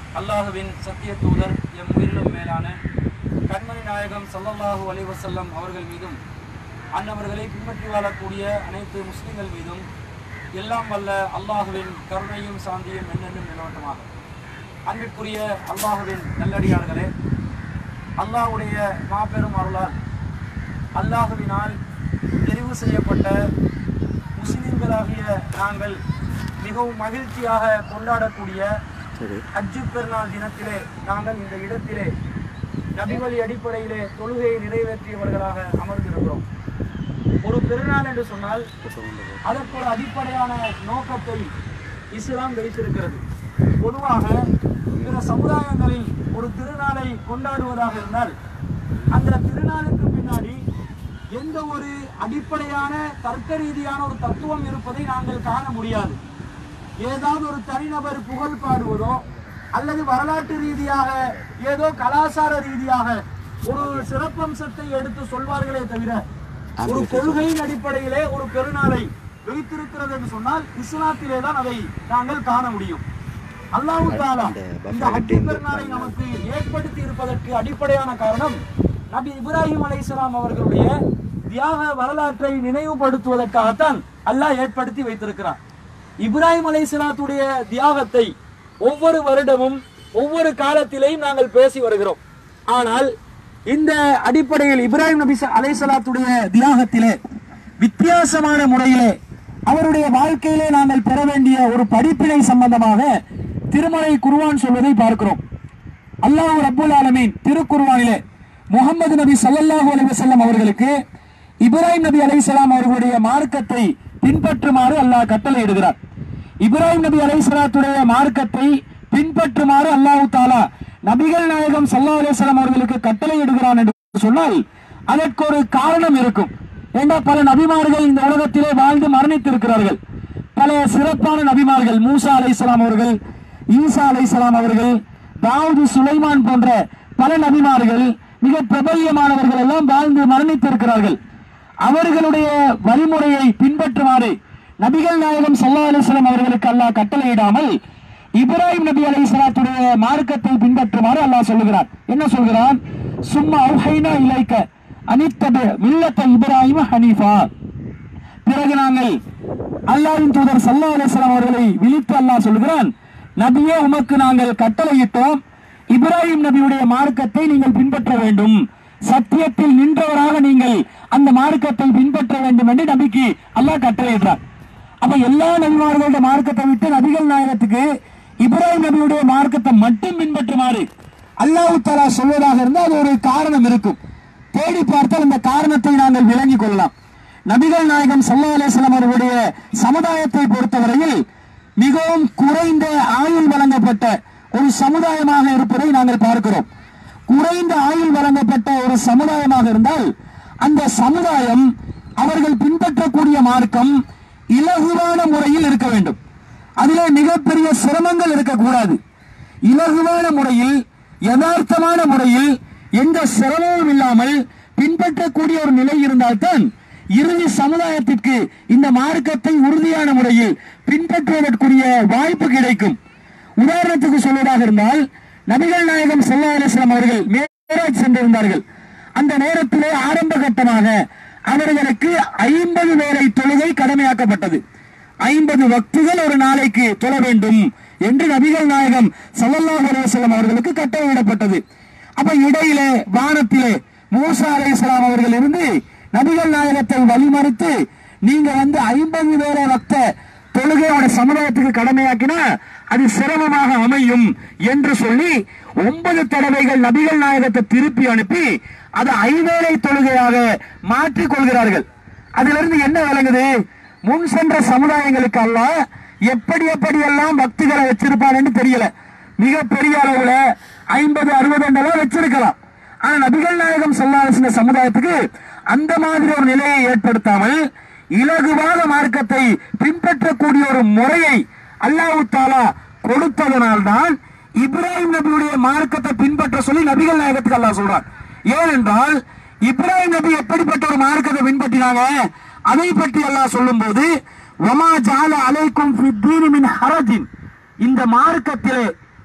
அல்லாஹுவின் சத்திய தூதர் எம் உயிரிலும் மேலான கண்மணி நாயகம் ஸல்லல்லாஹு அலைஹி வஸல்லம் அவர்கள் மீதும் அன்னவர்களை பின்பற்றி வாழக்கூடிய அனைத்து முஸ்லிம்கள் மீதும் எல்லாம் வல்ல அல்லாஹுவின் கருணையும் சாந்தியும் என்னென்னும் நிலவட்டமாக அன்பிற்குரிய அல்லாஹுவின் நல்லடியார்களே அல்லாஹ்வுடைய மாபெரும் அருளால் அல்லாஹுவினால் தெரிவு செய்யப்பட்ட முஸ்லிம்களாகிய நாங்கள் மிகவும் மகிழ்ச்சியாக கொண்டாடக்கூடிய ஹஜ்ஜு பெருநாள் தினத்திலே நாங்கள் இந்த இடத்திலே நபிவழி அடிப்படையிலே தொழுகையை நிறைவேற்றியவர்களாக அமர்ந்திருக்கிறோம் ஒரு பெருநாள் என்று சொன்னால் அதற்கு ஒரு அடிப்படையான நோக்கத்தை இஸ்லாம் வைத்திருக்கிறது பொதுவாக பிற சமுதாயங்களில் ஒரு திருநாளை கொண்டாடுவதாக இருந்தால் அந்த திருநாளுக்கு பின்னாடி எந்த ஒரு அடிப்படையான தர்க்க ரீதியான ஒரு தத்துவம் இருப்பதை நாங்கள் காண முடியாது ஏதாவது ஒரு தனிநபர் புகழ் பாடுவதோ அல்லது வரலாற்று ரீதியாக ஏதோ கலாச்சார ரீதியாக ஒரு சிறப்பம்சத்தை எடுத்து சொல்வார்களே தவிர ஒரு கொள்கையின் அடிப்படையிலே ஒரு பெருநாளை வைத்திருக்கிறது என்று சொன்னால் இஸ்லாத்திலே தான் அதை நாங்கள் காண முடியும் அல்லாஹு தாலா இந்த ஹஜ் பெருநாளை நமக்கு ஏற்படுத்தி இருப்பதற்கு அடிப்படையான காரணம் நபி இப்ராஹிம் அலைஹிஸ்ஸலாம் அவர்களுடைய தியாக வரலாற்றை நினைவுபடுத்துவதற்காகத்தான் அல்லாஹ் ஏற்படுத்தி வைத்திருக்கிறார் இப்ராஹிம் அலைஹிஸ்ஸலாத்துடைய தியாகத்தை ஒவ்வொரு வருடமும் ஒவ்வொரு காலத்திலேயும் நாங்கள் பேசி வருகிறோம் ஆனால் இந்த அடிப்படையில் இப்ராஹிம் நபி அலைஹிஸ்ஸலாத்துடைய தியாகத்திலே வித்தியாசமான முறையிலே அவருடைய வாழ்க்கையிலே நாங்கள் பெற வேண்டிய ஒரு படிப்பினை சம்பந்தமாக திருமலை குர்ஆன் சொல்வதை பார்க்கிறோம் அல்லாஹ் ரப்புல் ஆலமீன் திருக்குர்ஆனிலே முகமது நபி ஸல்லல்லாஹு அலைஹி வஸல்லம் அவர்களுக்கு இப்ராஹிம் நபி அலைஹிஸ்ஸலாம் அவர்களுடைய மார்க்கத்தை பின்பற்றுமாறு அல்லாஹ் கட்டளையிடுகிறார் இப்ராஹிம் நபி அலைஹிஸ்ஸலாத்துடைய மார்க்கத்தை பின்பற்றுமாறு அல்லாஹ் தாலா நபிகள் நாயகம் ஸல்லல்லாஹு அலைஹி வஸல்லம் அவர்களுக்கு கட்டளையிடுகிறான் என்று சொன்னால் அதற்கு ஒரு காரணம் இருக்கும் ஏண்டா பல நபிமார்கள் இந்த உலகத்திலே வாழ்ந்து மரணித்திருக்கிறார்கள் பல சிறப்பான நபிமார்கள் மூசா அலைஹிஸ்ஸலாம் அவர்கள் ஈசா அலைஹிஸ்ஸலாம் அவர்கள் தாவூது சுலைமான் போன்ற பல நபிமார்கள் மிக பிரபல்யமானவர்கள் எல்லாம் வாழ்ந்து மரணித்திருக்கிறார்கள் அவர்களுடைய வழிமுறையை பின்பற்றுமாறு நபிகள் நாயகம் ஸல்லல்லாஹு அலைஹி வஸல்லம் அவர்களுக்கு அல்லாஹ் கட்டளையிடாமல் இப்ராஹிம் நபி அலைஹிஸ்ஸலாத்துடைய மார்க்கத்தை பின்பற்றுமாறு அல்லாஹ் சொல்லுகிறார் என்ன சொல்கிறான் சும்மா அவுஹைனா இலைக்க அனித்தபு மில்லத்த இப்ராஹிம் ஹனீஃபா பிறகு நாங்கள் அல்லாஹ்வின் தூதர் சல்லா அலிஸ்லாம் அவர்களை விழித்து அல்லாஹ் சொல்கிறான் நபியே உமக்கு நாங்கள் கட்டளையிட்டோம் இப்ராஹிம் நபியுடைய மார்க்கத்தை நீங்கள் பின்பற்ற வேண்டும் சத்தியத்தில் நின்றவராக நீங்கள் அந்த மார்க்கத்தை பின்பற்ற வேண்டும் என்று நபிக்கு அல்லாஹ் கட்டளையிட்டார் அப்ப எல்லா நபிமார்களுடைய மார்க்கத்தை விட்டு நபிகள் நாயகத்துக்கு இப்ராஹிம் நபியுடைய மார்க்கத்தை மட்டும் பின்பற்றுமாறு அல்லாஹ் தலா சொல்வதாக இருந்தால் அது ஒரு காரணம் இருக்கும் தேடி பார்த்தால் அந்த காரணத்தை நாங்கள் விளங்கிக் கொள்ளலாம் நபிகள் நாயகம் சல்லா அலிஸ்லாம் அவர்களுடைய சமுதாயத்தை பொறுத்தவரையில் மிகவும் குறைந்த ஆயுள் வழங்கப்பட்ட ஒரு சமுதாயமாக இருப்பதை நாங்கள் பார்க்கிறோம் குறைந்த ஆயுள் வழங்கப்பட்ட ஒரு சமுதாயமாக இருந்தால் அந்த சமுதாயம் அவர்கள் பின்பற்றக்கூடிய மார்க்கம் இலகுவான முறையில் இருக்க வேண்டும் அதிலே மிகப்பெரிய சிரமங்கள் இருக்கக்கூடாது இலகுவான முறையில் யதார்த்தமான முறையில் எந்த சிரமமும் இல்லாமல் பின்பற்றக்கூடிய ஒரு நிலை இருந்தால்தான் இறுதி சமுதாயத்திற்கு இந்த மார்க்கத்தை உறுதியான முறையில் பின்பற்றுவதற்குரிய வாய்ப்பு கிடைக்கும் உதாரணத்துக்கு சொல்வதாக இருந்தால் நபிகள் நாயகம் ஸல்லல்லாஹு அலைஹி வஸல்லம் அவர்கள் மேராஜ் சென்றிருந்தார்கள் அந்த நேரத்திலே ஆரம்ப கட்டமாக அவர்களுக்கு ஐம்பது வேளை தொழுகை கடமையாக்கப்பட்டது ஐம்பது வக்துகள் ஒரு நாளைக்கு தொழ வேண்டும் என்று நபிகள் நாயகம் ஸல்லல்லாஹு அலைஹி வஸல்லம் அவர்களுக்கு கட்டளையிடப்பட்டது அப்ப இடையிலே வானத்திலே மூசா அலைஹிஸ்ஸலாம் அவர்கள் இருந்து நபிகள் நாயகத்தை வழிமறித்து நீங்க வந்து ஐம்பது வேளை வக்த தொழுகையோட சமுதாயத்துக்கு கடமையாக்கினா அது சிரமமாக அமையும் என்று சொல்லி ஒன்பது தடவைகள் நபிகள் நாயகத்தை திருப்பி அனுப்பி அதை ஐவேளை தொழுகையாக மாற்றிக் கொள்கிறார்கள் அதிலிருந்து என்ன விளங்குது முன் சென்ற சமுதாயங்களுக்கு அல்ல எப்படி எப்படி எல்லாம் பக்திகளை வச்சிருப்பான்னு தெரியல மிக பெரிய அளவுல ஐம்பது அறுபது எல்லாம் வச்சிருக்கலாம் ஆனா நபிகள் நாயகம் சொல்லாத சமுதாயத்துக்கு அந்த மாதிரி ஒரு நிலையை ஏற்படுத்தாமல் இலகுவாக மார்க்கத்தை பின்பற்றக்கூடிய ஒரு முறையை அல்லாஹு தாலா கொடுத்ததனால்தான் இப்ராஹிம் நபியுடைய மார்க்கத்தை பின்பற்ற சொல்லி நபிகள் நாயகத்துக்கு அல்லாஹ் சொல்றான் ஏனென்றால் இப்ராஹிம் நபி எப்படிப்பட்ட ஒரு மார்க்கத்தை பின்பற்றினாங்க அதை பற்றி அல்லாஹ் சொல்லும்போது வமா ஜால அலைக்கும் ஃபித்தீனி மின் ஹரஜின் இந்த மார்க்கத்திலே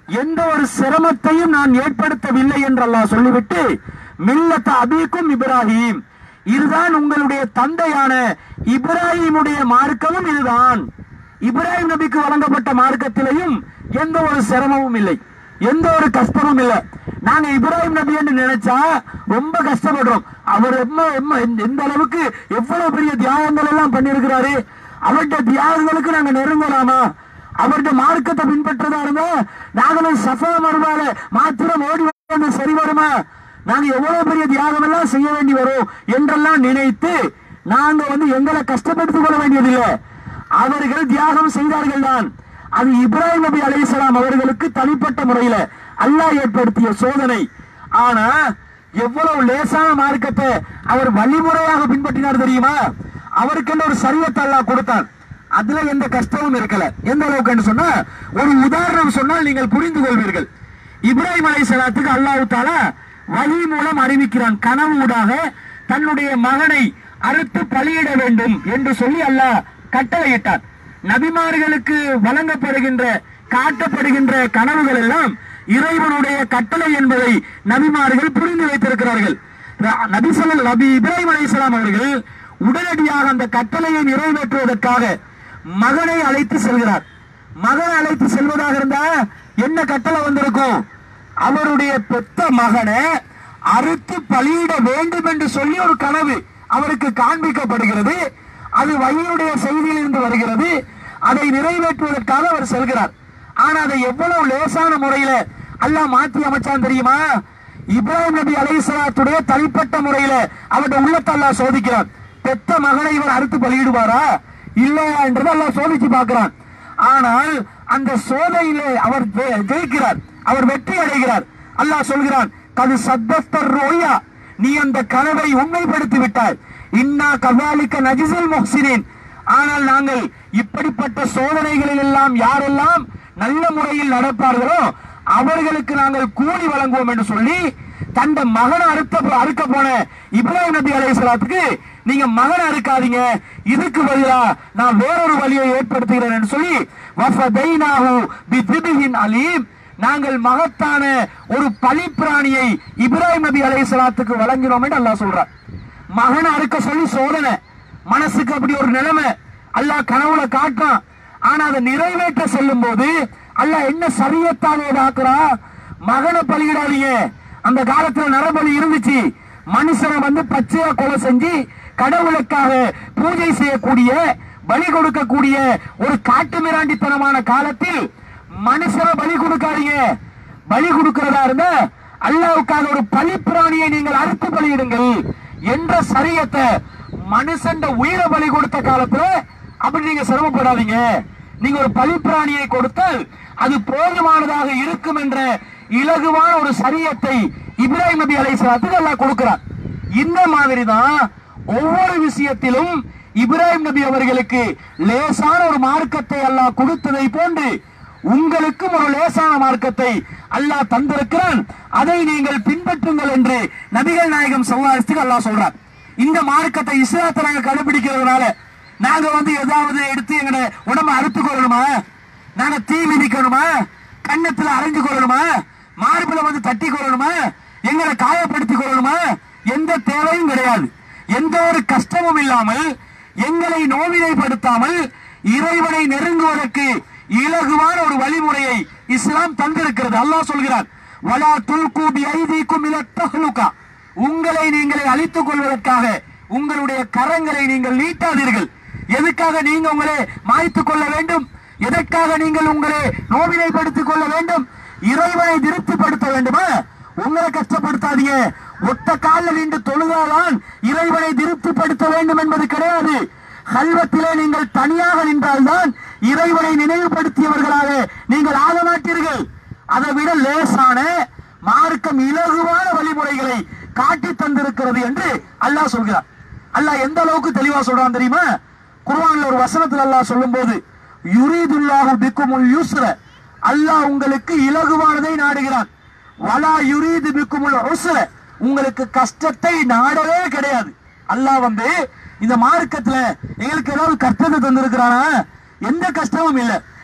எந்த ஒரு சிரமத்தையும் நான் ஏற்படுத்தவில்லை என்று அல்லாஹ் சொல்லிவிட்டு மில்லத்த அபீக்கும் இப்ராஹிம் இதுதான் உங்களுடைய தந்தையான இப்ராஹிமுடைய மார்க்கமும் இதுதான் இப்ராஹிம் நபிக்கு வழங்கப்பட்ட மார்க்கத்திலையும் எந்த ஒரு சிரமமும் இல்லை எந்த ஒரு கஷ்டமும் இல்லை நாங்க இப்ராஹிம் நபி என்று நினைச்சா ரொம்ப கஷ்டப்படுறோம் அவர் எம்ம எம்ம எந்த- எந்த அளவுக்கு எவ்வளவு பெரிய தியாகங்கள் எல்லாம் பண்ணியிருக்கிறாரு அவருடைய தியாகங்களுக்கு நாங்க நெருங்கலாமா அவருடைய மார்க்கத்தை பின்பற்றதா இருந்தா நாங்களும் சஃபா மருமால மாத்திரம் ஓடி வந்து சரி வருமா நாங்க எவ்வளவு பெரிய தியாகம் எல்லாம் செய்ய வேண்டி வரும் என்றெல்லாம் நினைத்து நாங்க வந்து எங்களை கஷ்டப்படுத்திக் கொள்ள வேண்டியதில்லை அவர்கள் தியாகம் செய்தார்கள் தான் அது இப்ராஹிம் நபி அலைஹிஸ்ஸலாம் அவர்களுக்கு தனிப்பட்ட முறையில அல்லாஹ் ஏற்படுத்திய சோதனை ஆனா எவ்வளவு லேசான மார்க்கத்தை அவர் வழிமுறையாக பின்பற்றினார் தெரியுமா அவருக்கென்று ஒரு சரியத்தை அல்லாஹ் கொடுத்தான் அதுல எந்த கஷ்டமும் இருக்கல எந்த அளவுக்கு சொன்னா ஒரு உதாரணம் சொன்னால் நீங்கள் புரிந்து கொள்வீர்கள் இப்ராஹிம் அலைஹிஸ்ஸலாத்துக்கு அல்லாஹ் தாலா வழி மூலம் அறிவிக்கிறான் கனவு ஊடாக தன்னுடைய மகனை அறுத்து பலியிட வேண்டும் என்று சொல்லி அல்லாஹ் கட்டளையிட்டான் நபிமார்களுக்கு வழங்கப்படுகின்ற காட்டப்படுகின்ற கனவுகள் எல்லாம் இறைவனுடைய கட்டளை என்பதை நபிமார்கள் புரிந்து வைத்திருக்கிறார்கள் ர- நபி சொல்லல் நபி இப்ராஹிம் அலைஹிஸ்ஸலாம் அவர்கள் உடனடியாக அந்த கட்டளையை நிறைவேற்றுவதற்காக மகனை அழைத்து செல்கிறார் மகனை அழைத்து செல்வதாக இருந்தா என்ன கட்டளை வந்திருக்கும் அவருடைய பெத்த மகனை அறுத்து பலியிட வேண்டும் என்று சொல்லி ஒரு கனவு அவருக்கு காண்பிக்கப்படுகிறது அது வழியுடைய செய்தியில் இருந்து வருகிறது அதை நிறைவேற்றுவதற்காக அவர் செல்கிறார் ஆனா அதை எவ்வளவு லேசான முறையில அல்லாஹ் மாற்றி அமைச்சான் தெரியுமா இப்ராஹிம் நபி அலைஹிஸ்ஸலாத்துடைய தனிப்பட்ட முறையில அவருடைய உள்ளத்தை அல்லாஹ் சோதிக்கிறான் பெத்த மகனை இவர் அறுத்து பலியிடுவாரா இல்லையா என்றதை அல்லாஹ் சோதிச்சு பார்க்கிறான் ஆனால் அந்த சோதனையிலே அவர் ஜெ- ஜெயிக்கிறார் அவர் வெற்றி அடைகிறார் அல்லாஹ் சொல்கிறான் கது சத்தஸ்தர் ரோயா நீ அந்த கனவை உண்மைப்படுத்தி விட்டாய் இன்னா கவாலிக்க நஜிசில் முஹ்சினின் ஆனால் நாங்கள் இப்படிப்பட்ட சோதனைகளில் எல்லாம் யாரெல்லாம் நல்ல முறையில் நடப்பார்களோ அவர்களுக்கு நாங்கள் கூலி வழங்குவோம் என்று சொல்லி தந்த மகனை அறுத்த அறுக்க போன இப்ராஹிம் நபி அலைஹிஸ்ஸலாத்துக்கு நீங்க மகனை அறுக்காதீங்க இதுக்கு பதிலா நான் வேறொரு வழியை ஏற்படுத்துகிறேன் என்று சொல்லி வஃபதைனாஹு பிதிபிஹின் அலீம் நாங்கள் மகத்தான ஒரு பலி பிராணியை இப்ராஹிம் நபி அலைஹிஸ்ஸலாத்துக்கு வழங்கினோம் என்று அல்லாஹ் சொல்றார் மகனை அறுக்க சொல்லி சோதனை மனசுக்கு அப்படி ஒரு நிலைமை அல்லாஹ் கனவுல காட்டுறான் ஆனா அதை நிறைவேற்ற செல்லும் போது அல்லாஹ் என்ன சரியத்தாக ஆக்குறா மகனை பலியிடாதீங்க அந்த காலத்துல நரபலி இருந்துச்சு மனுஷனை வந்து பச்சையா கொலை செஞ்சு கடவுளுக்காக பூஜை செய்யக்கூடிய பலி கொடுக்கக்கூடிய ஒரு காட்டு மிராண்டித்தனமான காலத்தில் மனுஷனை பலி கொடுக்காதீங்க பலி கொடுக்கிறதா இருந்தா அல்லாவுக்காக ஒரு பலி பிராணியை நீங்கள் அறுத்து பலியிடுங்கள் என்ற சரியத்தை மனுஷன் உயிரை பலி கொடுத்த காலத்துல அப்படி நீங்க சிரமப்படாதீங்க நீங்க ஒரு பலி பிராணியை கொடுத்தால் அது போதுமானதாக இருக்கும் என்ற இலகுவான ஒரு சரியத்தை இப்ராஹிம் நபி அலைஹிஸ்ஸலாத்துக்கு அல்லாஹ் கொடுக்கிறார் இந்த மாதிரி தான் ஒவ்வொரு விஷயத்திலும் இப்ராஹிம் நபி அவர்களுக்கு லேசான ஒரு மார்க்கத்தை அல்லாஹ் கொடுத்ததை போன்று உங்களுக்கும் ஒரு லேசான மார்க்கத்தை அல்லாஹ் தந்திருக்கிறான் அதை நீங்கள் பின்பற்றுங்கள் என்று நபிகள் நாயகம் சல்லாஸ்துக்கு அல்லாஹ் சொல்றார் இந்த மார்க்கத்தை இஸ்லாத்தை நாங்க கடைபிடிக்கிறதுனால நாங்க வந்து ஏதாவது எடுத்து எங்கட உடம்ப அறுத்து கொள்ளணுமா நாங்க தீ மிதிக்கணுமா கன்னத்துல அரைஞ்சு கொள்ளணுமா மார்பில வந்து தட்டி கொள்ளணுமா எங்களை காயப்படுத்திக் கொள்ளணுமா எந்த தேவையும் கிடையாது எந்த ஒரு கஷ்டமும் இல்லாமல் எங்களை நோவினைப்படுத்தாமல் இறைவனை நெருங்குவதற்கு இலகுவான ஒரு வழிமுறையை இஸ்லாம் தந்திருக்கிறது அல்லாஹ் சொல்கிறான் வலா துல்கு பி ஐதீக்கும் இல தஹ்லுகா உங்களை நீங்களே அழித்துக் கொள்வதற்காக உங்களுடைய கரங்களை நீங்கள் நீட்டாதீர்கள் எதுக்காக நீங்க உங்களை மாய்த்துக் கொள்ள வேண்டும் எதற்காக நீங்கள் உங்களை நோவினைப்படுத்திக் கொள்ள வேண்டும் இறைவனை திருப்திப்படுத்த வேண்டுமா உங்களை கஷ்டப்படுத்தாதீங்க ஒத்த காலில் நின்று தொழுதாதான் இறைவனை திருப்திப்படுத்த வேண்டும் என்பது கிடையாது கல்வத்திலே நீங்கள் தனியாக நின்றால்தான் இறைவனை நினைவுபடுத்தியவர்களாக நீங்கள் ஆக மாட்டீர்கள் அதை விட லேசான மார்க்கம் இலகுவான வழிமுறைகளை காட்டி தந்திருக்கிறது என்று அல்லாஹ் சொல்கிறார் அல்லாஹ் எந்த அளவுக்கு தெளிவா சொல்றான் தெரியுமா குர்ஆன்ல ஒரு வசனத்தில் அல்லாஹ் சொல்லும்போது யுரீதுல்லாஹு பிக்குமுல் யுஸ்ர அல்லாஹ் உங்களுக்கு இலகுவானதை நாடுகிறான் வலா யுரீது பிக்குமுல் உஸ்ர உங்களுக்கு கஷ்டத்தை நாடவே கிடையாது அல்லாஹ் வந்து இந்த மார்க்கத்துல எங்களுக்கு ஏதாவது கஷ்டத்தை தந்திருக்கிறானா எந்த கஷ்டமும் இல்ல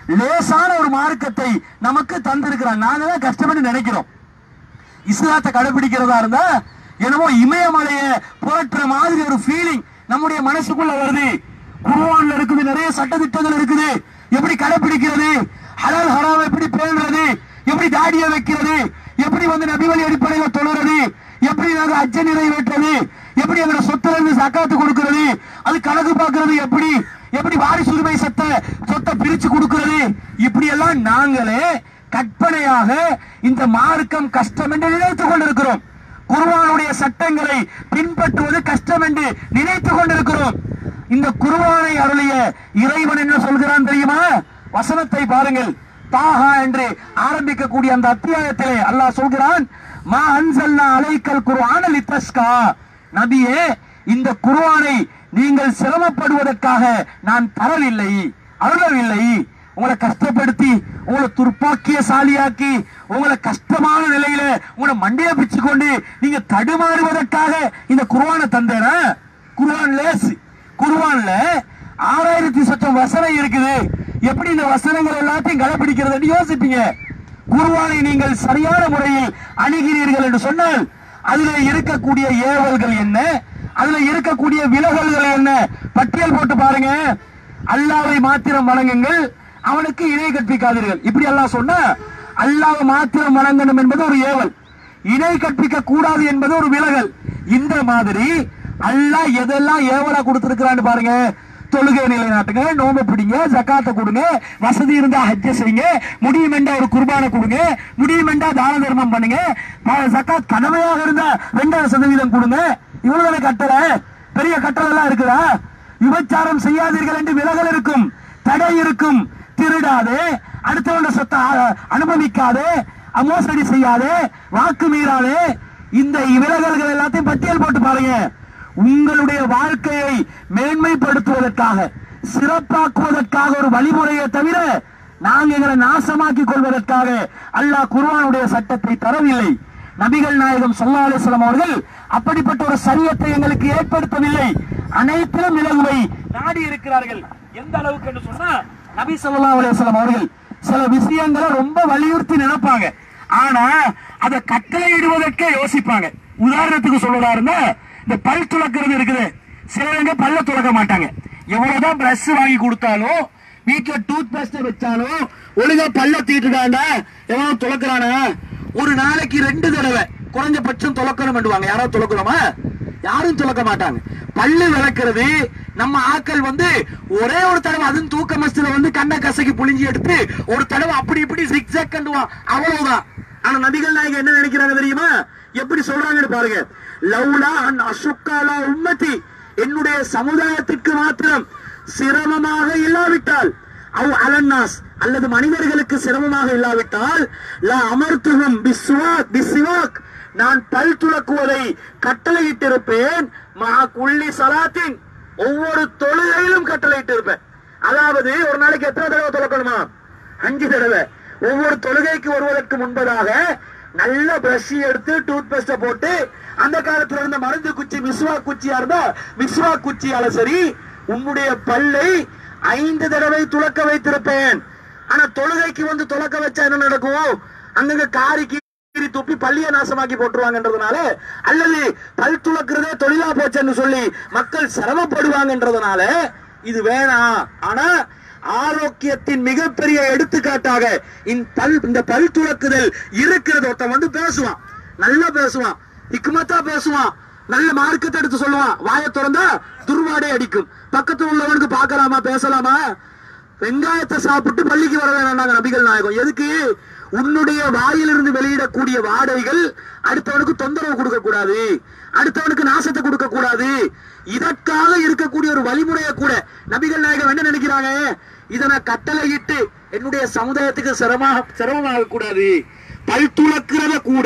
லேசான ஒரு மார்க்கத்தை நமக்கு தந்திருக்கிறான் நாங்க தான் கஷ்டப்பட்டு நினைக்கிறோம் இஸ்லாத்தை கடைபிடிக்கிறதா இருந்தா என்னமோ இமயமலைய புரட்டுற மாதிரி ஒரு ஃபீலிங் நம்முடைய மனசுக்குள்ள வருது குர்ஆன்ல இருக்குது நிறைய சட்டதிட்டங்கள் இருக்குது எப்படி கடைபிடிக்கிறது ஹலால் ஹராம் எப்படி பேணுறது எப்படி தாடிய வைக்கிறது எப்படி வந்து நபிவழி அடிப்படையில் தொழுறது எப்படி நாங்க அஜ்ஜ நிறைவேற்றுறது எப்படி எங்களோட சொத்துல இருந்து சக்காத்து கொடுக்கிறது அது கணக்கு பார்க்கிறது எப்படி எப்படி வாரிசு உரிமை சத்த சொத்தை பிரிச்சு கொடுக்கிறது இப்படி எல்லாம் நாங்களே கற்பனையாக இந்த மார்க்கம் கஷ்டம் என்று நினைத்துக் கொண்டிருக்கிறோம் குர்ஆனுடைய சட்டங்களை பின்பற்றுவது கஷ்டம் என்று நினைத்துக் கொண்டிருக்கிறோம் இந்த குர்ஆனை அருளிய இறைவன் என்ன சொல்கிறான் தெரியுமா வசனத்தை பாருங்கள் தாஹா என்று ஆரம்பிக்கக்கூடிய அந்த அத்தியாயத்திலே அல்லாஹ் சொல்கிறான் மா அன்சல்னா அலைக்கல் குர்ஆன லித்தஸ்கா நபியே இந்த குர்ஆனை நீங்கள் சிரமப்படுவதற்காக நான் தரவில்லை அருளவில்லை உங்களை கஷ்டப்படுத்தி உங்களை துர்ப்பாக்கியசாலியாக்கி உங்களை கஷ்டமான நிலையில உங்களை மண்டைய பிச்சு கொண்டு நீங்க தடுமாறுவதற்காக இந்த குர்ஆனை தந்தேனா குர்ஆன் லேஸ் குர்ஆன்ல ஆறாயிரத்தி சொச்சம் வசனம் இருக்குது எப்படி இந்த வசனங்கள் எல்லாத்தையும் கடைபிடிக்கிறதுன்னு யோசிப்பீங்க குர்ஆனை நீங்கள் சரியான முறையில் அணுகிறீர்கள் என்று சொன்னால் அதுல இருக்கக்கூடிய ஏவல்கள் என்ன அதுல இருக்கக்கூடிய விலகல்கள் என்ன பட்டியல் போட்டு பாருங்க அல்லாவை மாத்திரம் வணங்குங்கள் அவனுக்கு இணை கற்பிக்காதீர்கள் இப்படி அல்லாஹ் சொன்னா அல்லாஹ் மாத்திரம் வணங்கணும் என்பது ஒரு ஏவல் இணை கற்பிக்க கூடாது என்பது ஒரு விலகல் இந்த மாதிரி அல்லாஹ் எதெல்லாம் ஏவலா கொடுத்திருக்கிறான்னு பாருங்க தொழுகை நிலைநாட்டுங்க நோம்பு பிடிங்க ஜக்காத்தை கொடுங்க வசதி இருந்தா ஹஜ்ஜ செய்யுங்க முடியும் என்றா ஒரு குர்பானை கொடுங்க முடியும் என்றா தான தர்மம் பண்ணுங்க ப- ஜக்காத் கடமையாக இருந்தா ரெண்டாயிரம் சதவீதம் கொடுங்க இவ்வளவு கட்டளை பெரிய கட்டளை எல்லாம் இருக்குதா விபச்சாரம் செய்யாதீர்கள் என்று விலகல் இருக்கும் தடை இருக்கும் திருடாதே அடுத்தவங்க சொத்தை அ- அனுபவிக்காதே மோசடி செய்யாதே வாக்கு மீறாதே இந்த விலகல்கள் எல்லாத்தையும் பட்டியல் போட்டு பாருங்க உங்களுடைய வாழ்க்கையை மேன்மைப்படுத்துவதற்காக சிறப்பாக்குவதற்காக ஒரு வழிமுறையை தவிர நாங்க எங்களை நாசமாக்கி கொள்வதற்காக அல்லாஹ் குர்ஆனுடைய சட்டத்தை தரவில்லை நபிகள் நாயகம் ஸல்லல்லாஹு அலைஹி வஸல்லம் அவர்கள் அப்படிப்பட்ட ஒரு சரியத்தை எங்களுக்கு ஏற்படுத்தவில்லை அனைத்திலும் விலகுவை நாடி இருக்கிறார்கள் எந்த அளவுக்கு என்று சொன்னா நபி ஸல்லல்லாஹு அலைஹி வஸல்லம் அவர்கள் சில விஷயங்களை ரொம்ப வலியுறுத்தி நினைப்பாங்க ஆனா அதை கட்டளையிடுவதற்கே யோசிப்பாங்க உதாரணத்துக்கு சொல்றதா இருந்தா இந்த பல் துளக்கிறது இருக்குது சிலவங்க பல்ல துளக்க மாட்டாங்க எவ்வளவுதான் பிரஷ் வாங்கி கொடுத்தாலும் வீட்டுல டூத் பேஸ்ட் வச்சாலும் ஒழுங்கா பல்ல தீட்டுடாண்டா எவனோ துளக்குறானா ஒரு நாளைக்கு ரெண்டு தடவை குறைஞ்சபட்சம் துளக்கணும் பண்ணுவாங்க யாராவது துளக்குறோமா யாரும் துளக்க மாட்டாங்க பல்லு விளக்குறது நம்ம ஆட்கள் வந்து ஒரே ஒரு தடவை அதுவும் தூக்க மஸ்தில வந்து கண்ணை கசக்கி புளிஞ்சி எடுத்து ஒரு தடவை அப்படி இப்படி சிக் ஜாக் கண்டுவான் அவ்வளவுதான் ஆனா நபிகள் நாயகம் என்ன நினைக்கிறாங்க தெரியுமா எப்படி சொல்றாங்கன்னு பாருங்க லவ்லா அன் அசுக்காலா உம்மதி என்னுடைய சமுதாயத்திற்கு மாத்திரம் சிரமமாக இல்லாவிட்டால் அவ் அலன்னாஸ் அல்லது மனிதர்களுக்கு சிரமமாக இல்லாவிட்டால் லா அமர்த்துகும் பிஸ்வாக் பிஸ்வாக் நான் பல் துலக்குவதை கட்டளையிட்டிருப்பேன் மகா குள்ளி சலாத்தின் ஒவ்வொரு தொழுகையிலும் கட்டளையிட்டிருப்பேன் அதாவது ஒரு நாளைக்கு எத்தனை தடவை துலக்கணுமா அஞ்சு தடவை ஒவ்வொரு தொழுகைக்கு வருவதற்கு முன்பதாக நல்ல பிரஷ் எடுத்து டூத் பேஸ்ட போட்டு அந்த காலத்துல இருந்த மருந்து குச்சி மிஸ்வா குச்சியா இருந்தா மிஸ்வா குச்சியால சரி உன்னுடைய பல்லை ஐந்து தடவை துலக்க வைத்திருப்பேன் ஆனா தொழுகைக்கு வந்து துலக்க வச்சா என்ன நடக்கும் அங்கங்க காரி கீறி துப்பி பள்ளிய நாசமாக்கி போட்டுருவாங்கன்றதுனால அல்லது பல் துலக்கிறதே தொழிலா போச்சுன்னு சொல்லி மக்கள் சிரமப்படுவாங்கன்றதுனால இது வேணாம் ஆனா ஆரோக்கியத்தின் மிகப்பெரிய எடுத்துக்காட்டாக இந்த பல் இந்த பல் துலக்குதல் இருக்கிறது ஒருத்தன் வந்து பேசுவான் நல்லா பேசுவான் இக்குமத்தா பேசுவான் நல்ல மார்க்கத்தை எடுத்து சொல்லுவான் வாயை திறந்தா துர்வாடை அடிக்கும் பக்கத்துல உள்ளவனுக்கு பார்க்கலாமா பேசலாமா வெங்காயத்தை சாப்பிட்டு பள்ளிக்கு வர வேணாங்க நபிகள் நாயகம் எதுக்கு உன்னுடைய வாயிலிருந்து வெளியிடக்கூடிய வாடைகள் அடுத்தவனுக்கு தொந்தரவு கொடுக்க கூடாது அடுத்தவனுக்கு நாசத்தை கொடுக்க கூடாது இதற்காக இருக்கக்கூடிய ஒரு வழிமுறையை கூட நபிகள் நாயகம் என்ன நினைக்கிறாங்க இதை நான் கட்டளையிட்டு என்னுடைய சமுதாயத்துக்கு சிரமமாக சிரமமாக கூடாது பல் துளக்கிறத கூட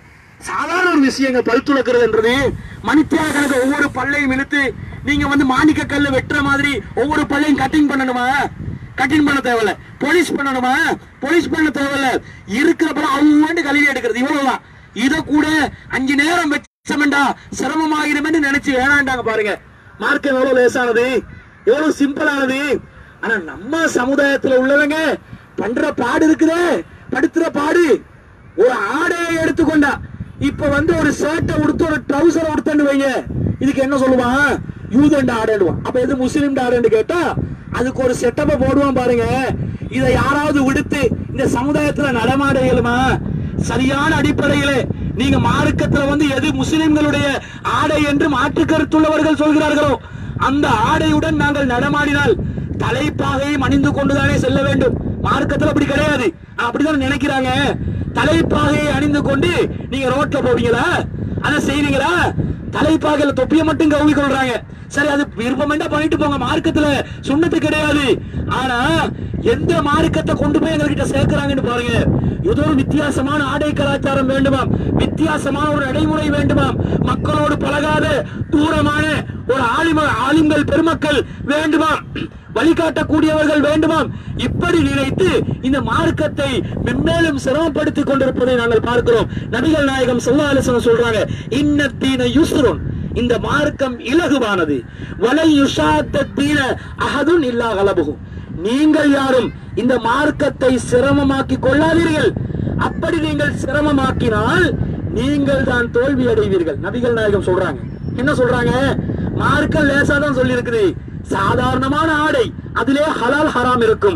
சாதாரண ஒரு விஷயங்க பல் துளக்கிறதுன்றது மணித்தியாக கணக்கு ஒவ்வொரு பல்லையும் இழுத்து நீங்க வந்து மாணிக்க கல்லு வெட்டுற மாதிரி ஒவ்வொரு பல்லையும் கட்டிங் பண்ணணுமா கட்டிங் பண்ண தேவையில்ல போலீஸ் பண்ணணுமா போலீஸ் பண்ண தேவையில்ல இருக்கிற பலம் அவங்க கழுவி எடுக்கிறது இவ்வளவுதான் இத கூட அஞ்சு நேரம் வச்சமெண்டா சிரமமாகிடுமே நினைச்சு வேணாண்டாங்க பாருங்க மார்க்கம் எவ்வளவு லேசானது எவ்வளவு சிம்பிளானது ஆனா நம்ம சமுதாயத்துல உள்ளவங்க பண்ற பாடு இருக்குதே படுத்துற பாடு ஒரு ஆடையை எடுத்துக்கொண்டா இப்ப வந்து ஒரு ஷர்ட்டை உடுத்து ஒரு ட்ரௌசரை உடுத்தன்னு வைங்க இதுக்கு என்ன சொல்லுவான் யூதண்ட ஆடைடுவான் அப்ப எது முஸ்லீம் ஆடைன்னு கேட்டா அதுக்கு ஒரு செட்டப்பை போடுவான் பாருங்க இதை யாராவது விடுத்து இந்த சமுதாயத்துல நடமாட இயலுமா சரியான அடிப்படையிலே நீங்க மார்க்கத்துல வந்து எது முஸ்லிம்களுடைய ஆடை என்று மாற்று கருத்துள்ளவர்கள் சொல்கிறார்களோ அந்த ஆடையுடன் நாங்கள் நடமாடினால் தலைப்பாகையும் அணிந்து கொண்டுதானே செல்ல வேண்டும் மார்க்கத்துல அப்படி கிடையாது அப்படிதான் நினைக்கிறாங்க தலைப்பாகையை அணிந்து கொண்டு நீங்க ரோட்ல போவீங்களா அதை செய்வீங்களா தலைப்பாகையில தொப்பியை மட்டும் கவுவி கொள்றாங்க சரி அது விருப்பம் பண்ணிட்டு போங்க மார்க்கத்துல சுண்ணத்து கிடையாது ஆனா எந்த மார்க்கத்தை கொண்டு போய் எங்ககிட்ட சேர்க்கிறாங்கன்னு பாருங்க ஏதோ ஒரு வித்தியாசமான ஆடை கலாச்சாரம் வேண்டுமாம் வித்தியாசமான ஒரு நடைமுறை வேண்டுமாம் மக்களோடு பழகாத தூரமான ஒரு ஆலிம ஆலிம்கள் பெருமக்கள் வேண்டுமாம் வழிகாட்டக்கூடியவர்கள் வேண்டுமாம் இப்படி நினைத்து இந்த மார்க்கத்தை மென்மேலும் சிரமப்படுத்திக் கொண்டிருப்பதை நாங்கள் பார்க்கிறோம் நபிகள் நாயகம் சொல்லி சொல்றாங்க இன்னத்தீன யுஸ்ருன் இந்த மார்க்கம் இலகுவானது வலை யுஷாத்த தீன அகதுன் இல்லா கலபுகும் நீங்கள் யாரும் இந்த மார்க்கத்தை சிரமமாக்கி கொள்ளாதீர்கள் அப்படி நீங்கள் சிரமமாக்கினால் நீங்கள் தான் தோல்வி அடைவீர்கள் நபிகள் நாயகம் சொல்றாங்க என்ன சொல்றாங்க மார்க்கம் லேசா தான் சொல்லி இருக்குது சாதாரணமான ஆடை அதிலே ஹலால் ஹராம் இருக்கும்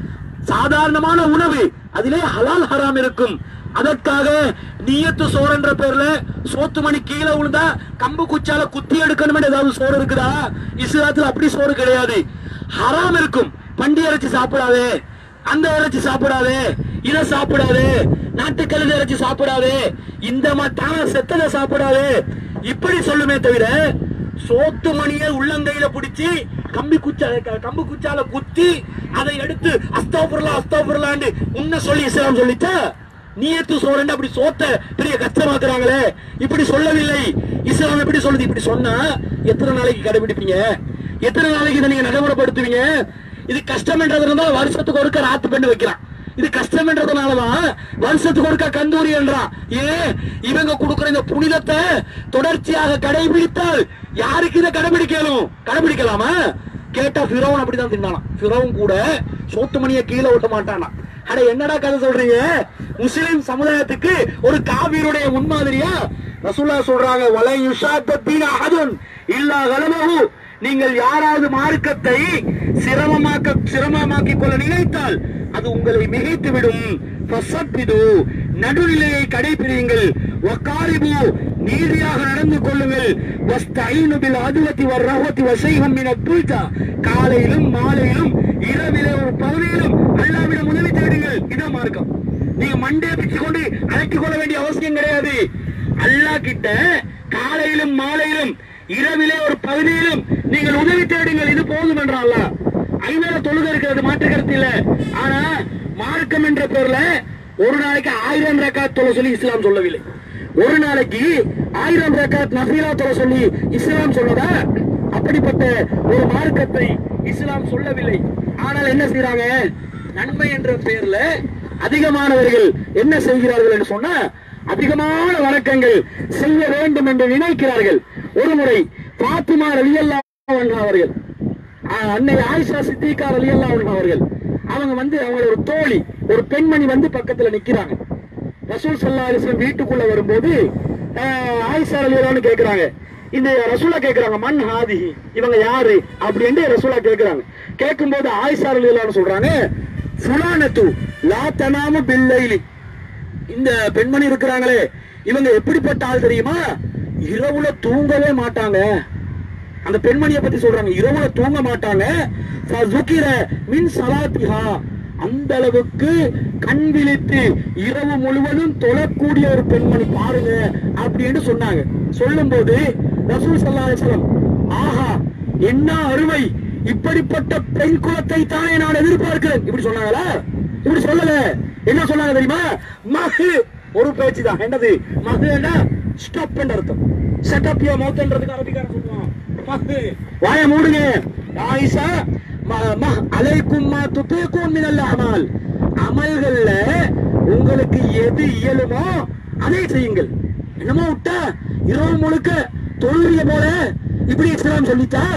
சாதாரணமான உணவு அதிலே ஹலால் ஹராம் இருக்கும் அதற்காக நீயத்து சோறுன்ற பேர்ல சோத்து மணி கீழே விழுந்தா கம்பு குச்சால குத்தி எடுக்கணும் ஏதாவது சோறு இருக்குதா இஸ்லாத்துல அப்படி சோறு கிடையாது ஹராம் இருக்கும் பண்டி இறைச்சி சாப்பிடாதே அந்த இறைச்சி சாப்பிடாதே இதை சாப்பிடாதே நாட்டுக்கழுத இறைச்சி சாப்பிடாதே இந்த மாதிரி செத்ததை சாப்பிடாதே இப்படி சொல்லுமே தவிர சோத்து மணியை உள்ளங்கையில பிடிச்சி கம்பி குச்சா க- கம்பு குச்சால குத்தி அதை எடுத்து அஸ்தாபுரலா அஸ்தாபுரலான்னு உன்ன சொல்லி இஸ்லாம் சொல்லிச்சா நீயத்து சோரண்டு அப்படி சோத்த பெரிய கஷ்டமாக்குறாங்களே இப்படி சொல்லவில்லை இஸ்லாம் எப்படி சொல்லுது இப்படி சொன்னா எத்தனை நாளைக்கு கடைபிடிப்பீங்க எத்தனை நாளைக்கு இதை நீங்க நடைமுறைப்படுத்துவீங்க இது கஷ்டம்ன்றது இருந்தா வருஷத்துக்கு ஒருக்க ராத்து பெண்ணு வைக்கிறான் இது கஷ்டம்ன்றதுனாலதான் வருஷத்துக்கு ஒருக்கா கந்தூரி என்றான் ஏன் இவங்க கொடுக்கிற இந்த புனிதத்தை தொடர்ச்சியாக கடைபிடித்தால் யாருக்கு இதை கடைபிடிக்கணும் கடைபிடிக்கலாமா கேட்டா ஃபிரௌன் அப்படிதான் தின்னானாம் ஃபிரௌன் கூட சோத்து மணியை கீழே ஓட்ட மாட்டானா அட என்னடா கதை சொல்றீங்க முஸ்லிம் சமுதாயத்துக்கு ஒரு காவியருடைய முன்மாதிரியா ரசூல்லா சொல்றாங்க வலை யுஷாத்தீன அஹதுன் இல்லா கலமஹு நீங்கள் யாராவது மார்க்கத்தை சிரமமாக்க சிரமமாக்கிக் கொள்ள நினைத்தால் அது உங்களை மிகைத்து விடும் ஃபஸப்பிது நடுநிலையை கடைபிடியுங்கள் வக்காரிபு நீதியாக நடந்து கொள்ளுங்கள் வஸ்தைனு பில் அதுவத்தி வர் ரஹவத்தி வசைஹம் மின துல்ஜா காலையிலும் மாலையிலும் இரவிலே ஒரு பகுதியிலும் அல்லாவிடம் உதவி தேடுங்கள் இதான் மார்க்கம் நீங்க மண்டே பிச்சு கொண்டு அழைத்துக் கொள்ள வேண்டிய அவசியம் கிடையாது அல்லாஹ் கிட்ட காலையிலும் மாலையிலும் இரவிலே ஒரு பகுதியிலும் நீங்கள் உதவி தேடுங்கள் இது போதும் என்றான் அல்லாஹ் ஐவேளை தொழுகை இருக்கிறது மாற்று கருத்து இல்ல ஆனா மார்க்கம் என்ற பேர்ல ஒரு நாளைக்கு ஆயிரம் ரக்காத் தொலை சொல்லி இஸ்லாம் சொல்லவில்லை ஒரு நாளைக்கு ஆயிரம் ரக்காத் நஃபீலா தொலை சொல்லி இஸ்லாம் சொன்னதா அப்படிப்பட்ட ஒரு மார்க்கத்தை இஸ்லாம் சொல்லவில்லை ஆனால் என்ன செய்றாங்க நன்மை என்ற பெயர்ல அதிகமானவர்கள் என்ன செய்கிறார்கள் என்று சொன்னா அதிகமான வணக்கங்கள் செய்ய வேண்டும் என்று நினைக்கிறார்கள் ஒரு முறை பாத்திமா ரலியல்லா அவர்கள் ஆஹ் அன்னை ஆயிஷா சித்திகா ரலியல்லா அவர்கள் அவங்க வந்து அவங்க ஒரு தோழி ஒரு பெண்மணி வந்து பக்கத்துல நிக்கிறாங்க ரசூல் சல்லா அலிஸ்லாம் வீட்டுக்குள்ள வரும்போது ஆஹ் ஆயிஷா ரலியல்லான்னு கேக்குறாங்க இந்த ரசூலா கேக்குறாங்க மண் ஹாதி இவங்க யாரு அப்படின்னு ரசூலா கேக்குறாங்க கேட்கும்போது ஆயிஷா ரலியல்லான்னு சொல்றாங்க ஃபுலானத்து லா தனாமு பில்லைலி இந்த பெண்மணி இருக்கிறாங்களே இவங்க எப்படிப்பட்ட ஆள் தெரியுமா இரவுல தூங்கவே மாட்டாங்க அந்த பெண்மணியை பத்தி சொல்றாங்க இரவுல தூங்க மாட்டாங்க ஃபஸுகிர மின் சலாத்திஹா அந்த அளவுக்கு கண் விழித்து இரவு முழுவதும் தொழக்கூடிய ஒரு பெண்மணி பாருங்க அப்படின்னு சொன்னாங்க சொல்லும்போது ரசூல் ஸல்லல்லாஹு அலைஹி வஸல்லம் ஆஹா என்ன அருமை இப்படிப்பட்ட பெண் குலத்தை தானே நான் எதிர்பார்க்கிறேன் இப்படி சொன்னாங்களா இப்படி சொல்லல என்ன சொன்னாங்க தெரியுமா மகு ஒரு பேச்சு தான் என்னது மகு என்ன ஸ்டாப் என்ற அர்த்தம் செட்டப் யோ மௌத்ன்றதுக்கு அரபிக்காரன் சொல்லுவான் மகு வாய மூடுங்க ஆயிஷா ம- ம- அலைக்கும் மா துத்தீக்கும் மினல் அமால் அமல்கள்ல உங்களுக்கு எது இயலுமோ அதை செய்யுங்கள் என்னமோ விட்டா இரவு முழுக்க தொழுவிய போல இப்படி இஸ்லாம் சொல்லித்தா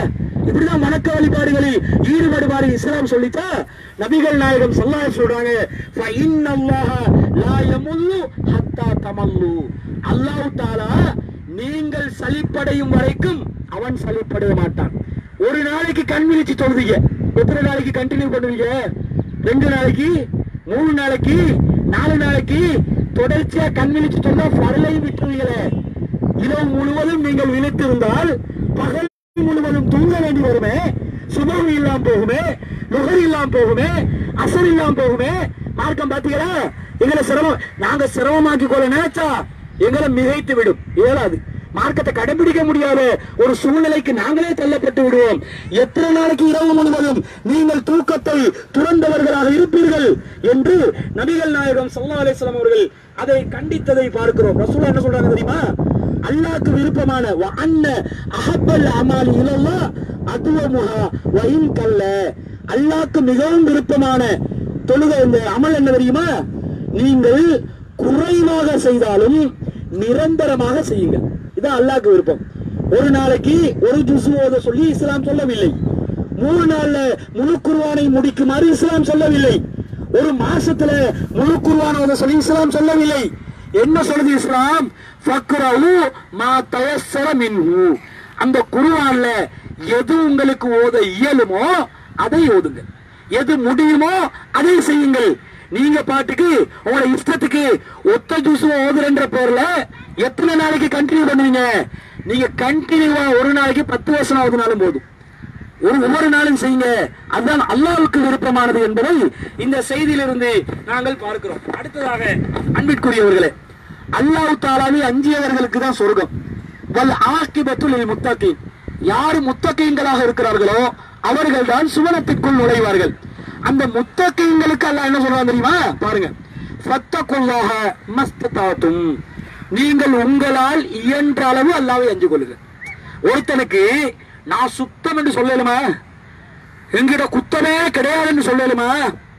இப்படிதான் வணக்க வழிபாடுகளில் ஈடுபடுமாறு இஸ்லாம் சொல்லித்தா நபிகள் நாயகம் சொல்லாஹ் சொல்றாங்க فَإِنَّ اللَّهَ لَا يَمُلُّ حَتَّى تَمَلُّوا அல்லாஹ் தாலா நீங்கள் சலிப்படையும் வரைக்கும் அவன் சலிப்படைய மாட்டான் ஒரு நாளைக்கு கண் விழிச்சு தொழுவீங்க எத்தனை நாளைக்கு கண்டினியூ பண்ணுவீங்க ரெண்டு நாளைக்கு மூணு நாளைக்கு நாலு நாளைக்கு தொடர்ச்சியா கண் விழிச்சு சொன்னா பரலையும் விட்டுருவீங்களே இரவு முழுவதும் நீங்கள் விழித்திருந்தால் பகல் முழுவதும் தூங்க வேண்டி வருமே சுபம் இல்லாம போகுமே நுகர் இல்லாம போகுமே அசர் இல்லாம போகுமே மார்க்கம் பாத்தீங்களா எங்களை சிரமம் நாங்க சிரமமாக்கி கொள்ள நினைச்சா எங்களை மிகைத்து விடும் இயலாது மார்க்கத்தை கடைபிடிக்க முடியாத ஒரு சூழ்நிலைக்கு நாங்களே தள்ளப்பட்டு விடுவோம் எத்தனை நாளைக்கு இரவு முழுவதும் நீங்கள் தூக்கத்தை துறந்தவர்களாக இருப்பீர்கள் என்று நபிகள் நாயகம் சல்லா அலிஸ்லாம் அவர்கள் அதை கண்டித்ததை பார்க்கிறோம் ரசூலா என்ன சொல்றாங்க தெரியுமா அல்லாஹ்க்கு விருப்பமான வ அன்ன அஹப்பல் அமாலி இலல்லா அதுவமுஹா வயின் கல்ல அல்லாஹ்க்கு மிகவும் விருப்பமான தொழுகை இந்த அமல் என்ன தெரியுமா நீங்கள் குறைவாக செய்தாலும் நிரந்தரமாக செய்யுங்க இதான் அல்லாஹ்க்கு விருப்பம் ஒரு நாளைக்கு ஒரு ஜுசு ஓத சொல்லி இஸ்லாம் சொல்லவில்லை மூணு நாள்ல முழு குர்ஆனை முடிக்குமாறு இஸ்லாம் சொல்லவில்லை ஒரு மாசத்துல முழு குர்ஆன் ஓத சொல்லி இஸ்லாம் சொல்லவில்லை என்ன சொல்லுது இஸ்லாம் ஃபக்ரஹு மா தயஸ்ஸர மின்ஹு அந்த குர்ஆன்ல எது உங்களுக்கு ஓத இயலுமோ அதை ஓதுங்க எது முடியுமோ அதை செய்யுங்கள் நீங்க பாட்டுக்கு உங்களோட இஷ்டத்துக்கு ஒத்த ஜூஸ் ஓதுறன்ற பேர்ல எத்தனை நாளைக்கு கண்டினியூ பண்ணுவீங்க நீங்க கண்டினியூவா ஒரு நாளைக்கு பத்து வருஷம் ஓதுனாலும் போதும் ஒரு ஒவ்வொரு நாளும் செய்யுங்க அதுதான் அல்லாஹ்வுக்கு விருப்பமானது என்பதை இந்த செய்தியிலிருந்து நாங்கள் பார்க்கிறோம் அடுத்ததாக அன்பிற்குரியவர்களே அல்லாஹ் தாலாவை அஞ்சியவர்களுக்கு தான் சொர்க்கம் வல் ஆக்கிபத்துல் முத்தகீன் யார் முத்தகீன்களாக இருக்கிறார்களோ அவர்கள் தான் சுவனத்திற்குள் நுழைவார்கள் அந்த முத்தகீன்களுக்கு அல்லாஹ் என்ன சொல்றான் தெரியுமா பாருங்க ஃபத்தகுல்லாஹ மஸ்ததாத்தும் நீங்கள் உங்களால் இயன்ற அளவு அல்லாவை அஞ்சு கொள்ளுங்க ஒருத்தனுக்கு நான் சுத்தம் என்று சொல்லலுமா எங்கிட்ட குத்தமே கிடையாதுன்னு சொல்லலுமா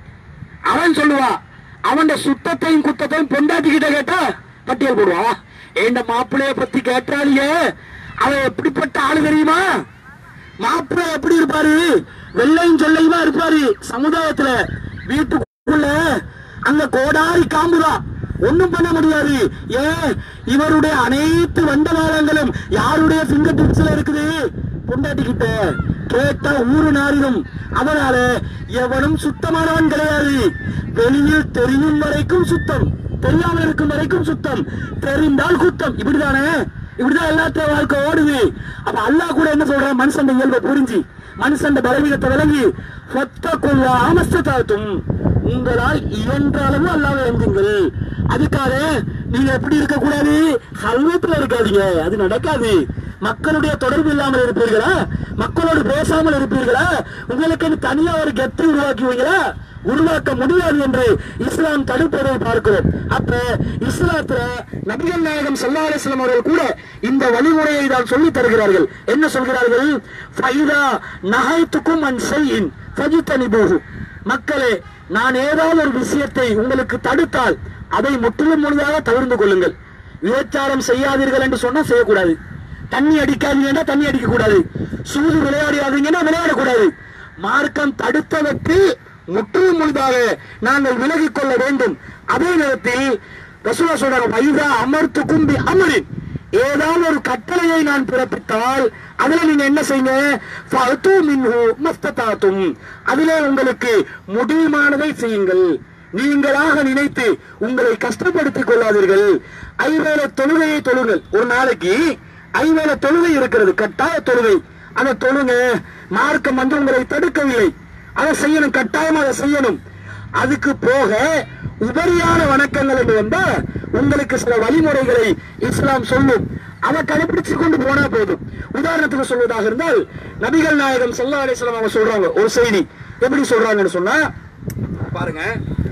அவன் சொல்லுவா அவன் சுத்தத்தையும் குத்தத்தையும் பொண்டாட்டிக்கிட்ட கேட்டா பட்டியல் போடுவா என் மாப்பிள்ளைய பத்தி கேட்டாலியே அவன் எப்படிப்பட்ட ஆளு தெரியுமா மாப்பிள்ளை எப்படி இருப்பாரு வெள்ளையும் சொல்லையுமா இருப்பாரு சமுதாயத்துல வீட்டுக்குள்ள அங்க கோடாரி காம்புதான் ஒண்ணும் பண்ண முடியாது ஏன் இவருடைய அனைத்து வண்டவாளங்களும் யாருடைய பிங்கர் டிப்ஸ்ல இருக்குது பொண்டாட்டி கிட்ட கேட்டா ஊரு நாரிடும் அதனால எவனும் சுத்தமானவன் கிடையாது வெளியில் தெரியும் வரைக்கும் சுத்தம் தெரியாமல் இருக்கும் வரைக்கும் சுத்தம் தெரிந்தால் குத்தம் இப்படிதானே இப்படிதான் எல்லாத்தையும் வாழ்க்கை ஓடுது அப்ப அல்லாஹ் கூட என்ன சொல்றான் மனுஷன் இயல்பை புரிஞ்சு மனுஷன் பலவீனத்தை விளங்கி சொத்த கொள்ள ஆமஸ்தாத்தும் உங்களால் இயன்ற அளவு அல்லாவை எழுந்துங்கள் அதுக்காக நீங்க எப்படி இருக்க கூடாது ஹல்வத்துல இருக்காதீங்க அது நடக்காது மக்களுடைய தொடர்பு இல்லாமல் இருப்பீர்களா மக்களோடு பேசாமல் இருப்பீர்களா உங்களுக்கு தனியா ஒரு கெத்தை உருவாக்குவீங்களா உருவாக்க முடியாது என்று இஸ்லாம் தடுப்பதை பார்க்கிறோம் அப்ப இஸ்லாத்துல நபிகள் நாயகம் சல்லா அலிஸ்லாம் அவர்கள் கூட இந்த வழிமுறையை தான் சொல்லி தருகிறார்கள் என்ன சொல்கிறார்கள் ஃபைதா நகைத்துக்கும் அன் செய்யின் ஃபஜித்தனிபூஹு மக்களே நான் ஏதாவது ஒரு விஷயத்தை உங்களுக்கு தடுத்தால் அதை முற்றிலும் முழுதாக தவிர்த்து கொள்ளுங்கள் விபச்சாரம் செய்யாதீர்கள் என்று சொன்னா செய்யக்கூடாது தண்ணி அடிக்காதீங்கன்னா தண்ணி அடிக்க கூடாது சூது விளையாடாதீங்கன்னா விளையாடக்கூடாது மார்க்கம் தடுத்ததற்கு முற்றிலும் முழுதாக நாங்கள் விலகிக் கொள்ள வேண்டும் அதே நேரத்தில் ரசூலா சொல்றாங்க வைதா அமர்த்து கும்பி அமரின் ஏதாவது ஒரு கட்டளையை நான் பிறப்பித்தால் அதுல நீங்க என்ன செய்யுங்க ஃபஅத்து மின்ஹு மஸ்ததாத்தும் அதிலே உங்களுக்கு முடியுமானதை செய்யுங்கள் நீங்களாக நினைத்து உங்களை கஷ்டப்படுத்திக் கொள்ளாதீர்கள் ஐவேளை தொழுகையை தொழுங்கள் ஒரு நாளைக்கு ஐவேளை தொழுகை இருக்கிறது கட்டாய தொழுகை அந்த தொழுங்க மார்க்கம் வந்து உங்களை தடுக்கவில்லை அதை செய்யணும் கட்டாயமா அதை செய்யணும் அதுக்கு போக உபரியான வணக்கங்கள் என்று வந்தா உங்களுக்கு சில வழிமுறைகளை இஸ்லாம் சொல்லும் அதை கடைபிடிச்சு கொண்டு போனா போதும் உதாரணத்துக்கு சொல்வதாக இருந்தால் நபிகள் நாயகம் சல்லா அலிஸ்லாம் அவங்க சொல்றாங்க ஒரு செய்தி எப்படி சொல்றாங்கன்னு சொன்னா பாருங்க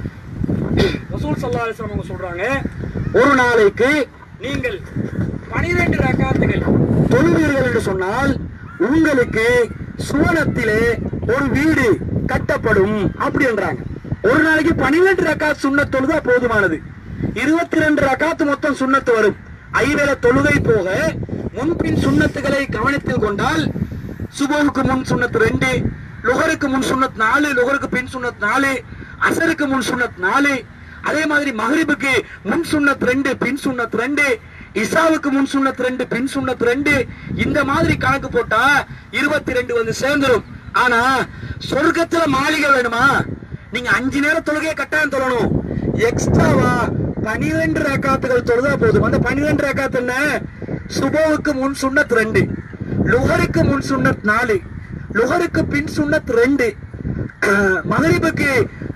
ரசூல் சல்லா அலிஸ்லாம் அவங்க சொல்றாங்க ஒரு நாளைக்கு நீங்கள் பனிரெண்டு ரக்காத்துகள் தொழுவீர்கள் என்று சொன்னால் உங்களுக்கு சுவனத்திலே ஒரு வீடு கட்டப்படும் அப்படின்றாங்க ஒரு நாளைக்கு பனிரெண்டு ரக்காத் சுண்ணத் தொழுதா போதுமானது இருபத்தி ரெண்டு ரக்காத்து மொத்தம் சுண்ணத்து வரும் ஐவேளை தொழுகை போக முன்பின் சுண்ணத்துகளை கவனத்தில் கொண்டால் சுபோவுக்கு முன் சுன்னத் ரெண்டு லுகருக்கு முன் சுன்னத் நாலு லுகருக்கு பின் சுன்னத் நாலு அசருக்கு முன் சுன்னத் நாலு அதே மாதிரி மகரிபுக்கு முன் சுன்னத் ரெண்டு பின் சுன்னத் ரெண்டு இசாவுக்கு முன் சுன்னத் ரெண்டு பின் சுன்னத் ரெண்டு இந்த மாதிரி கணக்கு போட்டா இருபத்தி ரெண்டு வந்து சேர்ந்துரும் ஆனா சொர்க்கத்துல மாளிகை வேணுமா நீங்க அஞ்சு நேரம் தொழுகையை கட்டாயம் தொழணும் எக்ஸ்ட்ராவா பனிரெண்டு ரக்காத்துகள் தொழுதா போதும் அந்த பனிரெண்டு ரக்காத்து என்ன சுபோவுக்கு முன் சுன்னத் ரெண்டு லுகருக்கு முன் சுன்னத் நாலு லுகருக்கு பின் சுன்னத் ரெண்டு அஹ், மகரிபுக்கு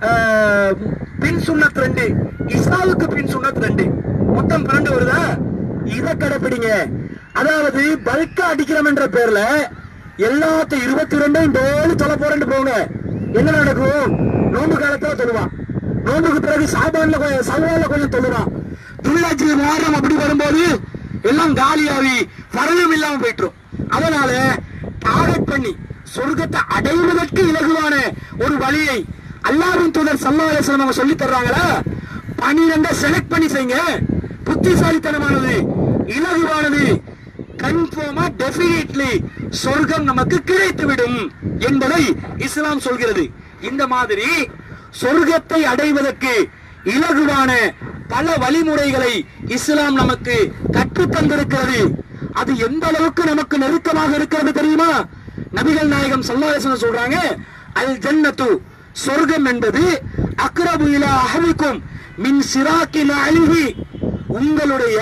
அஹ், பின் சுன்னத் ரெண்டு இசாவுக்கு பின் சுன்னத் ரெண்டு மொத்தம் பன்னெண்டு வருதா இத கடைப்பிடிங்க அதாவது பல்கா அடிக்கிறோம் என்ற பேர்ல எல்லாத்தையும் இருபத்தி ரெண்டையும் டோலி தொலை போறேன்னு போங்க என்ன நடக்கும் நோம்பு காலத்துல தொழுவான் நோம்புக்கு பிறகு சாபான்ல கொஞ்சம் சவால கொஞ்சம் தொழுவான் துள்ளாச்சி மாறம் அப்படி வரும்போது எல்லாம் காலியாகி வரவும் இல்லாம போயிட்டுரும் அதனால டார்கெட் பண்ணி சொர்க்கத்தை அடைவதற்கு இலகுவான ஒரு வழியை அல்லாஹ்வின் தூதர் சல்லா அலிஸ்லாம் அவங்க சொல்லி தர்றாங்களா பனிரெண்ட செலக்ட் பண்ணி செய்யுங்க புத்திசாலித்தனமானது இலகுவானது கன்ஃபார்மா டெஃபினெட்லி சொர்க்கம் நமக்கு கிடைத்துவிடும் என்பதை இஸ்லாம் சொல்கிறது இந்த மாதிரி சொர்க்கத்தை அடைவதற்கு இலகுவான பல வழிமுறைகளை இஸ்லாம் நமக்கு கற்றுத் தந்திருக்கிறது அது எந்த அளவுக்கு நமக்கு நெருக்கமாக இருக்கிறது தெரியுமா நபிகள் நாயகம் சல்லாசனம் சொல்றாங்க அல் ஜன்னத்து சொர்க்கம் என்பது அக்ரபு இலா அஹலிக்கும் மின் சிராக்கின் அழுகி உங்களுடைய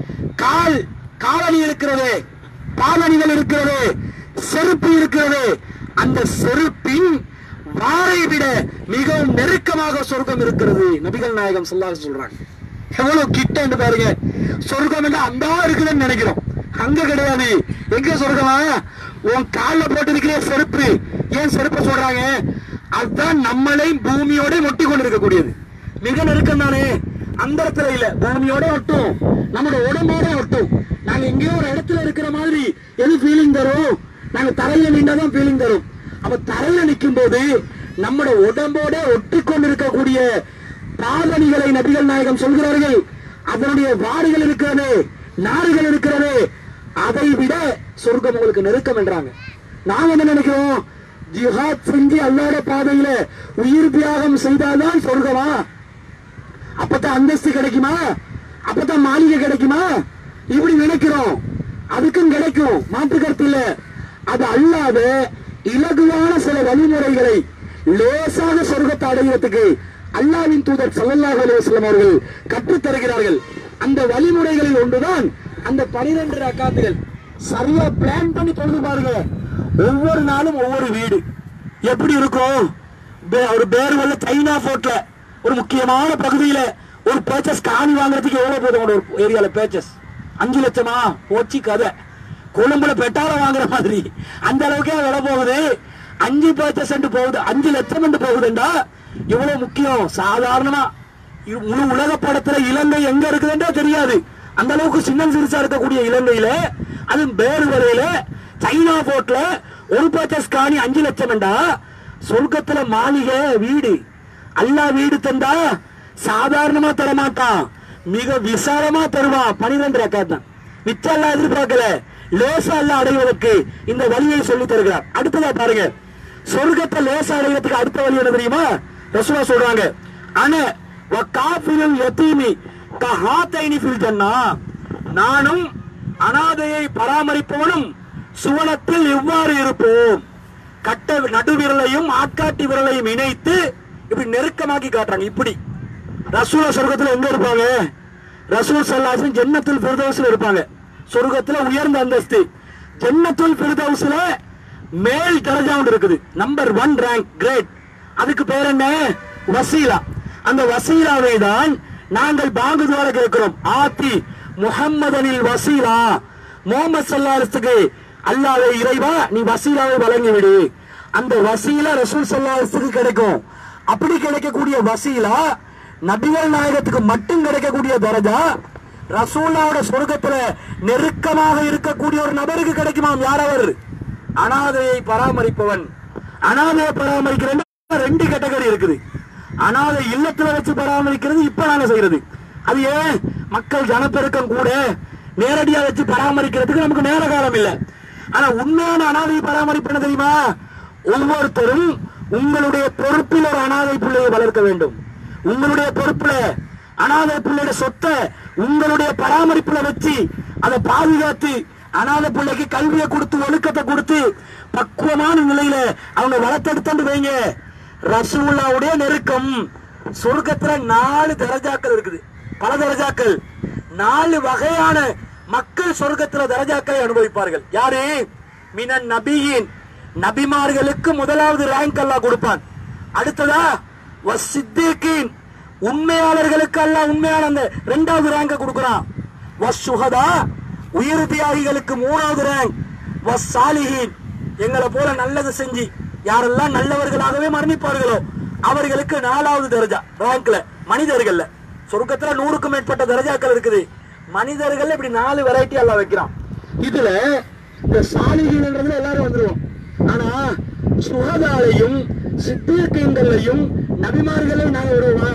கால் காலணி இருக்கிறது பாலணிகள் இருக்கிறது செருப்பு இருக்கிறது அந்த செருப்பின் வாரை விட மிகவும் நெருக்கமாக சொர்க்கம் இருக்கிறது நபிகள் நாயகம் சொல்லாக சொல்றாங்க எவ்வளவு கிட்டன்னு பாருங்க சொர்க்கம் என்று அந்த இருக்குதுன்னு நினைக்கிறோம் அங்க கிடையாது எங்க சொர்க்கமா உன் கால்ல போட்டு இருக்கிற செருப்பு ஏன் செருப்பை சொல்றாங்க அதுதான் நம்மளை பூமியோட ஒட்டி கொண்டு இருக்கக்கூடியது மிக நெருக்கம் தானே அந்த இடத்துல இல்ல பூமியோட ஒட்டும் நம்மளோட உடம்போட ஒட்டும் நாங்க எங்கேயோ ஒரு இடத்துல இருக்கிற மாதிரி எது ஃபீலிங் தரும் நாங்க தரையில நின்றாதான் ஃபீலிங் தரும் அப்ப தரையில நிற்கும் போது நம்மளோட உடம்போட ஒட்டி கொண்டு இருக்கக்கூடிய பாதணிகளை நபிகள் நாயகம் சொல்கிறார்கள் அதனுடைய வாடுகள் இருக்கிறது நாடுகள் இருக்கிறது அதை விட சொர்க்கம் உங்களுக்கு நெருக்கம் என்றாங்க நாங்க என்ன நினைக்கிறோம் ஜிஹாத் செஞ்சு அல்லாத பாதையில உயிர் தியாகம் செய்தால்தான் சொர்க்கமா அப்பதான் அந்தஸ்து கிடைக்குமா அப்பதான் மாளிகை கிடைக்குமா இப்படி நினைக்கிறோம் அதுக்கும் கிடைக்கும் மாற்று கருத்து இல்ல அது அல்லாத இலகுவான சில வழிமுறைகளை லேசாக சொர்க்கத்தை அடைகிறதுக்கு அல்லாவின் தூதர் ஸல்லல்லாஹு அலைஹி வஸல்லம் அவர்கள் கற்றுத் தருகிறார்கள் அந்த வழிமுறைகளில் ஒன்றுதான் அந்த பனிரெண்டு ரக்காத்துகள் சரியா பிளான் பண்ணி தொழுது பாருங்க ஒவ்வொரு நாளும் ஒவ்வொரு வீடு எப்படி இருக்கும் பே- ஒரு பேர்வல்ல சைனா போர்ட்ல ஒரு முக்கியமான பகுதியில ஒரு பேச்சஸ் காணி வாங்குறதுக்கு எவ்வளவு போதும் ஒரு ஏரியால பேச்சஸ் அஞ்சு லட்சமா போச்சு கதை கொழும்புல பெட்டால வாங்குற மாதிரி அந்த அளவுக்கே விலை போகுது அஞ்சு பேச்சஸ் போகுது அஞ்சு லட்சம் என்று போகுதுண்டா இவ்வளவு முக்கியம் சாதாரணமா இ- முழு உலக படத்துல இலங்கை எங்க இருக்குதுன்றே தெரியாது அந்த அளவுக்கு சின்ன சிறுசா இருக்கக்கூடிய இலங்கையில அது பேருவரையில சைனா போர்ட்ல ஒரு பர்ச்சஸ் காணி அஞ்சு லட்சம் என்றா சொர்க்கத்துல மாளிகை வீடு அல்லாஹ் வீடு தந்தா சாதாரணமா தரமாட்டான் மிக விசாலமா தருவான் பனிரெண்டு ரக்காத் தான் மிச்சம் எல்லாம் எதிர்பார்க்கல லேசா எல்லாம் அடைவதற்கு இந்த வழியை சொல்லி தருகிறார் அடுத்ததா பாருங்க சொர்க்கத்தை லேசா அடைவதற்கு அடுத்த வழி என்ன தெரியுமா ரசூலா சொல்றாங்க ஆனா காஃபிலும் யதீமி கஹாத்தைனி ஃபில் ஜன்னா நானும் அனாதையை பராமரிப்பவனும் சுவனத்தில் எவ்வாறு இருப்போம் கட்ட நடுவிரலையும் ஆட்காட்டி விரலையும் இணைத்து இப்படி நெருக்கமாக்கி காட்டுறாங்க இப்படி ரசூல சொர்க்கத்துல எங்க இருப்பாங்க ரசூல் சல்லாசன் ஜன்னத்துல் ஃபிர்தௌஸ்ல இருப்பாங்க சொர்க்கத்துல உயர்ந்த அந்தஸ்து ஜன்னத்துல் ஃபிர்தௌஸ்ல மேல் தரஜா ஒன்று இருக்குது நம்பர் ஒன் ரேங்க் கிரேட் அதுக்கு பேர் என்ன வசீலா அந்த வசீலாவை தான் நாங்கள் பாங்கு துவார கேட்கிறோம் ஆத்தி முஹம்மதனில் வசீலா முகமது சல்லாஹத்துக்கு அல்லாஹ்வே இறைவா நீ வசீலாவை வழங்கி விடு அந்த வசீலா ரசூல் சல்லாஹத்துக்கு கிடைக்கும் அப்படி கிடைக்கக்கூடிய வசீலா நபிகள் நாயகத்துக்கு மட்டும் கிடைக்கக்கூடிய தரஜா ரசூல்லாவோட சொர்க்கத்துல நெருக்கமாக இருக்கக்கூடிய ஒரு நபருக்கு கிடைக்குமாம் யார் அவர் அனாதையை பராமரிப்பவன் அனாதையை பராமரிக்கிற ரெண்டு கேட்டகரி இருக்குது அனாதை இல்லத்துல வச்சு பராமரிக்கிறது இப்ப நாங்க செய்யறது அது ஏன் மக்கள் ஜனப்பெருக்கம் கூட நேரடியா வச்சு பராமரிக்கிறதுக்கு நமக்கு நேர காலம் இல்ல ஆனா உண்மையான அனாதை பராமரிப்பு என்ன தெரியுமா ஒவ்வொருத்தரும் உங்களுடைய பொறுப்பில் ஒரு அனாதை பிள்ளையை வளர்க்க வேண்டும் உங்களுடைய பொறுப்புல அனாதை பிள்ளையோட சொத்தை உங்களுடைய பராமரிப்புல வச்சு அதை பாதுகாத்து அனாதை பிள்ளைக்கு கல்வியை கொடுத்து ஒழுக்கத்தை கொடுத்து பக்குவமான நிலையில அவங்க வளர்த்தெடுத்து வைங்க ரசூல்லாவுடைய நெருக்கம் சொர்க்கத்துல நாலு தரஜாக்கள் இருக்குது பல தரஜாக்கள் நாலு வகையான மக்கள் சொர்க்கத்துல தரஜாக்களை அனுபவிப்பார்கள் யாரு மினன் நபியின் நபிமார்களுக்கு முதலாவது ரேங்க் அல்லாஹ் கொடுப்பான் அடுத்ததா வசித்திகின் உண்மையாளர்களுக்கு அல்லாஹ் உண்மையான அந்த இரண்டாவது ரேங்க கொடுக்கிறான் வசுஹதா உயிர் தியாகிகளுக்கு மூணாவது ரேங்க் வசாலிஹின் எங்களை போல நல்லது செஞ்சு யாரெல்லாம் நல்லவர்களாகவே மரணிப்பார்களோ அவர்களுக்கு நாலாவது தரஜா ரேங்க்ல மனிதர்கள்ல சொர்க்கத்துல நூறுக்கும் மேற்பட்ட தரஜாக்கள் இருக்குது மனிதர்கள் இப்படி நாலு வெரைட்டி எல்லாம் வைக்கிறான் இதுல இந்த சாலிகள்ன்றதுல எல்லாரும் வந்துருவோம் ஆனா சுகதாலையும் சித்தீர்க்கங்களையும் நபிமார்களையும் நாங்க வருவோமா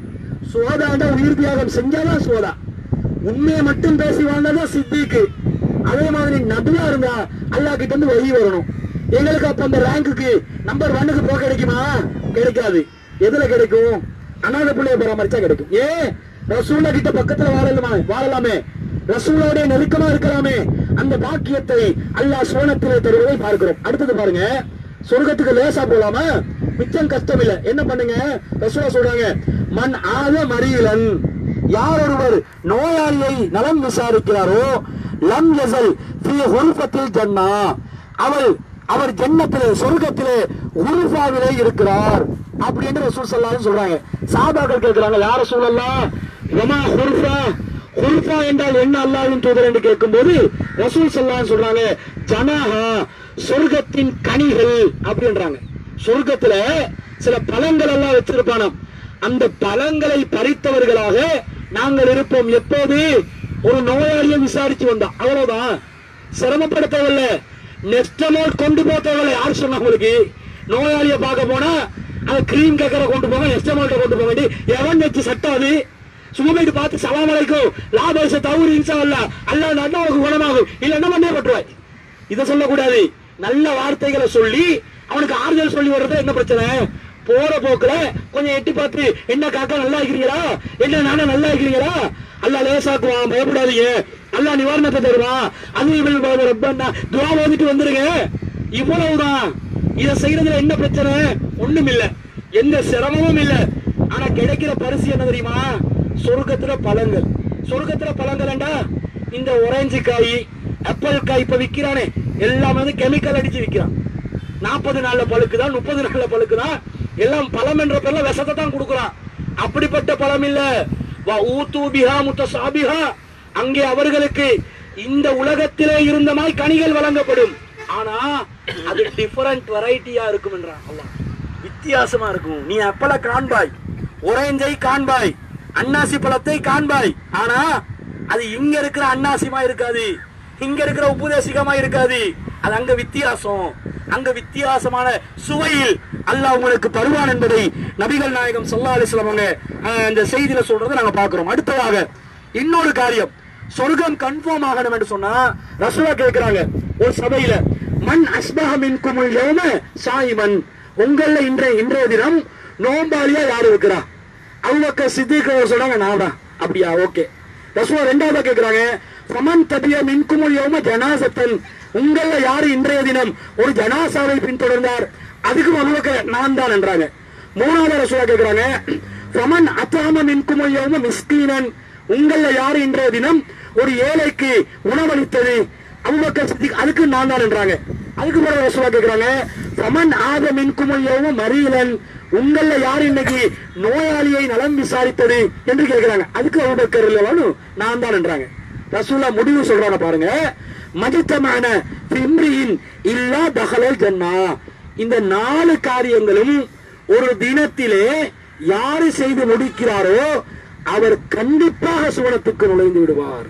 சுகதாண்டா உயிர் தியாகம் செஞ்சாதான் சுகதா உண்மையை மட்டும் பேசி வாழ்ந்தாதான் சித்திக்கு அதே மாதிரி நபியா இருந்தா அல்லாஹ் கிட்ட இருந்து வழி வரணும் எங்களுக்கு அப்ப அந்த ரேங்குக்கு நம்பர் ஒன்னுக்கு போக கிடைக்குமா கிடைக்காது எதுல கிடைக்கும் அனாதை பிள்ளைய பராமரிச்சா கிடைக்கும் ஏன் ரசூலா கிட்ட பக்கத்துல வாழலாமா வாழலாமே ரசூலோட நெருக்கமா இருக்கலாமே அந்த பாக்கியத்தை அல்லாஹ் சோனத்திலே தருவதை பார்க்கிறோம் அடுத்தது பாருங்க சொர்க்கத்துக்கு லேசா போலாமா மிச்சம் கஷ்டம் இல்ல என்ன பண்ணுங்க ரசூலா சொல்றாங்க மண் ஆத மறியலன் யார் ஒருவர் நோயாளியை நலம் விசாரிக்கிறாரோ லம் யசல் ஃபீ ஹுல்ஃபத்தில் ஜன்னா அவள் அவர் ஜன்னத்திலே சொர்க்கத்திலே உருஃபாவிலே இருக்கிறார் அப்படின்னு ரசூல் ஸல்லல்லாஹு சொல்றாங்க சாபாக்கள் கேட்கிறாங்க யார சூழல்லாம் வமா ஹுர்ஃபா ஹுர்ஃபா என்றால் என்ன அல்லாஹ்வின் தூதர் என்று கேட்கும்போது ரசூல் ஸல்லல்லாஹு சொல்றாங்க ஜனாஹா சொர்க்கத்தின் கனிகள் அப்படின்றாங்க சொர்க்கத்துல சில பழங்கள் எல்லாம் வச்சிருப்பானாம் அந்த பழங்களை பறித்தவர்களாக நாங்கள் இருப்போம் எப்போது ஒரு நோயாளியை விசாரிச்சு வந்தோம் அவ்வளவுதான் சிரமப்பட தேவையில்ல நெஸ்டமோல் கொண்டு போக தேவையில்ல யார் சொன்னா உங்களுக்கு நோயாளியை பார்க்க போனா அது கிரீம் கேக்கரை கொண்டு போங்க நெஸ்டமோல்ட்ட கொண்டு போக வேண்டி எவன் வச்சு சட்டம் அது சும்மா போயிட்டு பார்த்து சலாம் அலைக்கும் லாபரிச தவறு இன்சா அல்ல அல்ல நல்லா உனக்கு குணமாகும் இல்ல என்ன பண்ணே பட்டுவாய் இதை சொல்லக்கூடாது நல்ல வார்த்தைகளை சொல்லி அவனுக்கு ஆறுதல் சொல்லி வர்றது என்ன பிரச்சனை போற போக்குல கொஞ்சம் எட்டி பார்த்து என்ன காக்கா நல்லா இருக்கிறீங்களா என்ன நானே நல்லா இருக்கிறீங்களா அல்லா லேசாக்குவான் பயப்படாதீங்க அல்லா நிவாரணத்தை தருவான் அது ரப்பன்னா துவா ஓதிட்டு வந்துருங்க இவ்வளவுதான் இதை செய்யறதுல என்ன பிரச்சனை ஒண்ணும் இல்ல எந்த சிரமமும் இல்ல ஆனா கிடைக்கிற பரிசு என்ன தெரியுமா சொர்க்கத்துல பழங்கள் சொர்க்கத்துல பழங்கள்டா இந்த ஒரேஞ்சு காய் ஆப்பிள் காய் இப்ப விக்கிறானே எல்லாமே வந்து கெமிக்கல் அடிச்சு விக்கிறான் நாற்பது நாள்ல பழுக்குதான் முப்பது நாள்ல பழுக்குதான் எல்லாம் பழம் என்ற பேர்ல விஷத்தை தான் கொடுக்குறான் அப்படிப்பட்ட பழம் இல்ல வ ஊத்து பிஹா முத்தசாபிஹா அங்கே அவர்களுக்கு இந்த உலகத்திலே இருந்த மாதிரி கனிகள் வழங்கப்படும் ஆனா அது டிஃபரண்ட் வெரைட்டியா இருக்கும் என்றான் அல்லாஹ் வித்தியாசமா இருக்கும் நீ அப்பள காண்பாய் ஒரேஞ்சை காண்பாய் அன்னாசி பழத்தை காண்பாய் ஆனா அது இங்க இருக்கிற அன்னாசிமா இருக்காது இங்க இருக்கிற உபதேசிகமா இருக்காது அது அங்க வித்தியாசம் அங்க வித்தியாசமான சுவையில் அல்லாஹ் உங்களுக்கு தருவான் என்பதை நபிகள் நாயகம் ஸல்லல்லாஹு அலைஹி வஸல்லம் அவங்க அஹ், இந்த செய்தியில சொல்றதை நாங்க பார்க்கிறோம் அடுத்ததாக இன்னொரு காரியம் சொர்க்கம் கன்ஃபார்ம் ஆகணும் என்று சொன்னா ரசூலா கேட்கிறாங்க ஒரு சபையில மண் அஸ்பஹ மின்குமுல் யௌம சாயிமன் உங்கள இன்றைய இன்றைய தினம் நோம்பாளியா யார் இருக்கிறா அவ்வளோக்க சித்திக்கு சொல்றாங்க நான் தான் அப்படியா ஓகே ரசூலா ரெண்டாவதா கேக்குறாங்க ஃபமன் தபிய மின்குமுல் யௌம ஜனாசத்தன் உங்கள யாரு இன்றைய தினம் ஒரு ஜனாசாவை பின்தொடர்ந்தார் அதுக்கு அவ்வளோக்க நான் தான் என்றாங்க மூணாவது ரசூலா கேக்குறாங்க ஃபமன் அத்தாம மின்குமுல் யௌம மிஸ்கீனன் உங்கள யாரு இன்றைய தினம் ஒரு ஏழைக்கு உணவளித்தது அபூபக்கர் சித்திக் அதுக்கு நான் தான் என்றாங்க அதுக்கு பிறகு ரசூலா கேக்குறாங்க ஃபமன் ஆத மின்குமுல் யௌம மரீலன் உங்கள யார் இன்னைக்கு நோயாளியை நலம் விசாரித்தது என்று கேக்குறாங்க அதுக்கு அபூபக்கர் இல்லவானு நான் தான் என்றாங்க ரசூலா முடிவு சொல்றாங்க பாருங்க மதித்தமான பிம்ரியின் இல்லா தகலல் ஜன்னா இந்த நாலு காரியங்களும் ஒரு தினத்திலே யாரு செய்து முடிக்கிறாரோ அவர் கண்டிப்பாக சுவனத்துக்கு நுழைந்து விடுவார்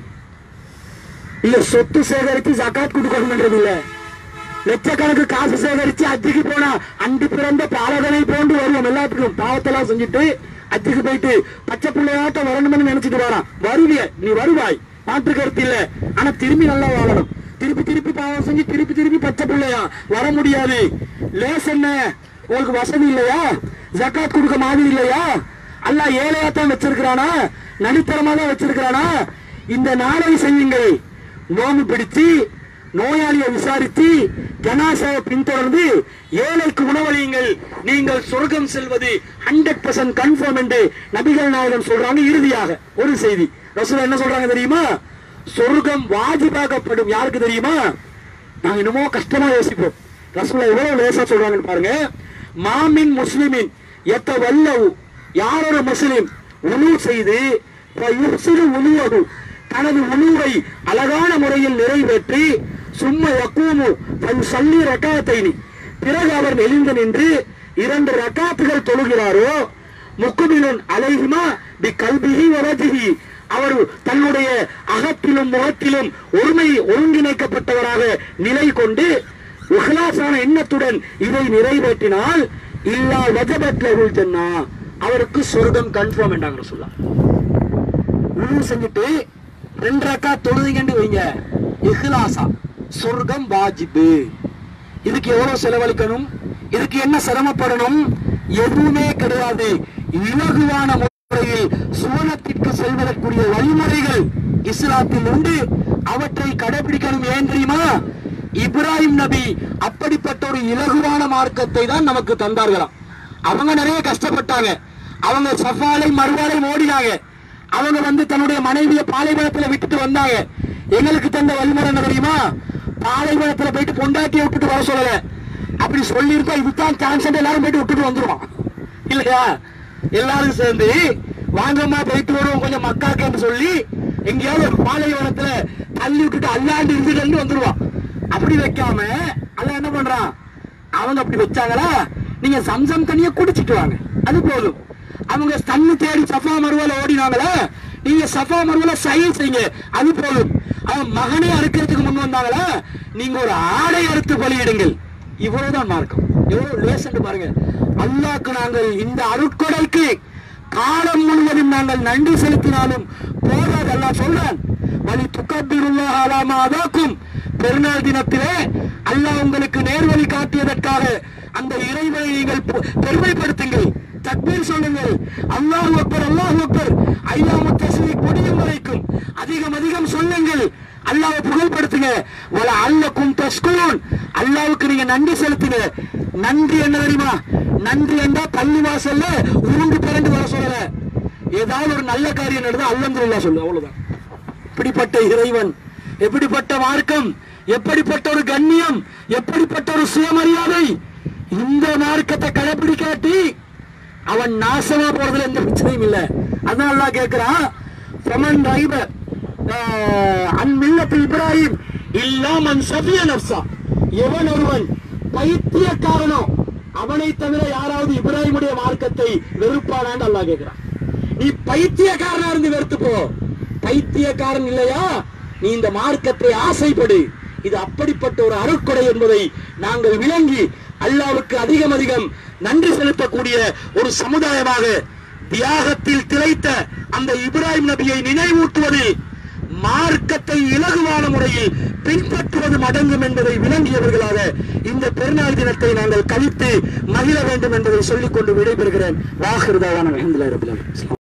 இல்ல சொத்து சேகரித்து ஜகாத் கொடுக்கணும்ன்றது இல்ல லட்சக்கணக்கு காசு சேகரிச்சு அத்திக்கு போனா அன்று பிறந்த பாலகனை போன்று வருவோம் எல்லாத்துக்கும் பாவத்தெல்லாம் செஞ்சுட்டு அத்திக்கு போயிட்டு பச்சை பிள்ளையாட்டம் வரணும்னு நினைச்சிட்டு வரான் வருவிய நீ வருவாய் மாற்று கருத்து இல்ல ஆனா திரும்பி நல்லா வாழணும் திருப்பி திருப்பி பாவம் செஞ்சு திருப்பி திருப்பி பச்சை பிள்ளையா வர முடியாது லேஸ் என்ன உங்களுக்கு வசதி இல்லையா ஜக்காத் கொடுக்க மாதிரி இல்லையா அல்லாஹ் ஏழையா தான் வச்சிருக்கிறானா நடுத்தரமா தான் வச்சிருக்கிறானா இந்த நாளை செய்யுங்கள் நோம்பு பிடிச்சு நோயாளியை விசாரித்து ஜனாசாவை பின்தொடர்ந்து ஏழைக்கு உணவளியுங்கள் நீங்கள் சொர்க்கம் செல்வது ஹண்ட்ரட் பர்சன்ட் கன்ஃபார்ம் என்று நபிகள் நாயகம் சொல்றாங்க இறுதியாக ஒரு செய்தி ரசூல் என்ன சொல்றாங்க தெரியுமா சொர்க்கம் வாஜிபாக்கப்படும் யாருக்கு தெரியுமா நாங்க என்னமோ கஷ்டமா யோசிப்போம் ரசூலா எவ்வளவு லேசா சொல்றாங்கன்னு பாருங்க மாமின் முஸ்லிமின் எத்த வல்லவு யாரொரு முஸ்லிம் உணவு செய்து யுப்சிரு உணுவது தனது உணவை அழகான முறையில் நிறைவேற்றி சும்மா யக்கூமு தன் சல்லி ரக்காத்தைனி பிறகு அவர் எழுந்து நின்று இரண்டு ரக்காத்துகள் தொழுகிறாரோ முக்குமிலுன் அலைஹிமா பி கல்பிஹி வரஜிஹி அவர் தன்னுடைய அகத்திலும் முகத்திலும் ஒருமை ஒருங்கிணைக்கப்பட்டவராக நிலை கொண்டு உஹ்லாசான எண்ணத்துடன் இதை நிறைவேற்றினால் இல்லா வஜபத் லஹுல் ஜன்னா அவருக்கு சொர்க்கம் கன்ஃபார்ம் என்றாங்க சொல்லலாம் உழு செஞ்சுட்டு ரெண்டு ரக்கா தொழுதிங்கன்னு வைங்க இஹ்லாசா சொர்க்கம் வாஜிபு இதுக்கு எவ்வளவு செலவழிக்கணும் இதுக்கு என்ன சிரமப்படணும் எதுவுமே கிடையாது இலகுவான முறையில் சுவனத்திற்கு செல்வதற்குரிய வழிமுறைகள் இஸ்லாத்தில் உண்டு அவற்றை கடைபிடிக்கணும் ஏன் தெரியுமா இப்ராஹிம் நபி அப்படிப்பட்ட ஒரு இலகுவான மார்க்கத்தை தான் நமக்கு தந்தார்களாம் அவங்க நிறைய கஷ்டப்பட்டாங்க அவங்க சஃபாலை மறுவாலை ஓடினாங்க அவங்க வந்து தன்னுடைய மனைவியை பாலைவனத்துல விட்டுட்டு வந்தாங்க எங்களுக்கு தந்த வழிமுறை என்ன தெரியுமா பாலைவனத்துல போயிட்டு பொண்டாட்டியை விட்டுட்டு வர சொல்லல அப்படி சொல்லியிருந்தா இதுதான் சான்ஸ் எல்லாரும் போயிட்டு விட்டுட்டு வந்துருவான் இல்லையா எல்லாரும் சேர்ந்து வாங்கம்மா போயிட்டு வருவோம் கொஞ்சம் மக்காக்கன்னு சொல்லி எங்கேயாவது ஒரு பாலைவனத்துல தள்ளி விட்டுட்டு அல்லாண்டு இருந்துட்டு வந்துருவான் அப்படி வைக்காம அல்ல என்ன பண்றான் அவங்க அப்படி வச்சாங்களா நீங்க சம்சம் தண்ணிய குடிச்சிட்டு வாங்க அது போதும் அவங்க தண்ணி தேடி சஃபா மருவல ஓடினாங்களா நீங்க சஃபா மருவல சைன் செய்யுங்க அது போதும் அவன் மகனை அறுக்கிறதுக்கு முன் வந்தாங்களா நீங்க ஒரு ஆடை அறுத்து பலியிடுங்கள் இவ்வளவுதான் மார்க்கம் எவ்வளவு லேசன் பாருங்க அல்லாஹ்க்கு நாங்கள் இந்த அருட்கொடைக்கு காலம் முழுவதும் நாங்கள் நன்றி செலுத்தினாலும் போதாது அல்லாஹ் சொல்றான் வழி துக்கபிருல்லாஹ் அலாமா அதாக்கும் பெருநாள் தினத்திலே அல்லாஹ் உங்களுக்கு நேர்வழி காட்டியதற்காக அந்த இறைவனை நீங்கள் பெ- பெருமைப்படுத்துங்கள் தக்பீர் சொல்லுங்கள் அல்லாஹ் அக்பர் அல்லாஹ் அக்பர் ஐயாமு தஸ்மீ கொடியும் வரைக்கும் அதிகம் அதிகம் சொல்லுங்கள் அல்லாஹ்வை புகழ்படுத்துங்க வல அல்லக்கும் தஸ்குலூன் அல்லாஹ்வுக்கு நீங்க நன்றி செலுத்துங்க நன்றி என்ன தெரியுமா நன்றி என்றா பள்ளி வாசல்ல உருண்டு பிறண்டு வர சொல்லல ஏதாவது ஒரு நல்ல காரியம் நடந்தா அல்ஹம்துலில்லாஹ் சொல்லு அவ்வளவுதான் எப்படிப்பட்ட இறைவன் எப்படிப்பட்ட மார்க்கம் எப்படிப்பட்ட ஒரு கண்ணியம் எப்படிப்பட்ட ஒரு சுயமரியாதை இந்த மார்க்கத்தை கடைபிடிக்காட்டி அவன் நாசமா போறதுல எந்த பிரச்சனையும் இல்ல அதான் அல்லாஹ் கேட்கிறான் ஃபமன் ரைப அன் மில்லத்து இப்ராஹிம் இல்லாமன் சபிய நப்சா எவன் ஒருவன் பைத்தியக்காரனோ அவனை தவிர யாராவது இப்ராஹிமுடைய மார்க்கத்தை வெறுப்பானான்னு அல்லாஹ் கேட்கிறான் நீ பைத்தியக்காரனா இருந்து வெறுத்து போ பைத்தியக்காரன் இல்லையா நீ இந்த மார்க்கத்தை ஆசைப்படு இது அப்படிப்பட்ட ஒரு அருட்கொடை என்பதை நாங்கள் விளங்கி அல்லாவுக்கு அதிகம் அதிகம் நன்றி செலுத்தக்கூடிய ஒரு சமுதாயமாக தியாகத்தில் திளைத்த அந்த இப்ராஹிம் நபியை நினைவூட்டுவதில் மார்க்கத்தை இலகுவான முறையில் பின்பற்றுவது அடங்கும் என்பதை விளங்கியவர்களாக இந்த பெருநாள் தினத்தை நாங்கள் கழித்து மகிழ வேண்டும் என்பதை சொல்லிக்கொண்டு விடைபெறுகிறேன் வாகிருதாவான அஹமதுல்லாஹி ரபில் ஆலமீன்.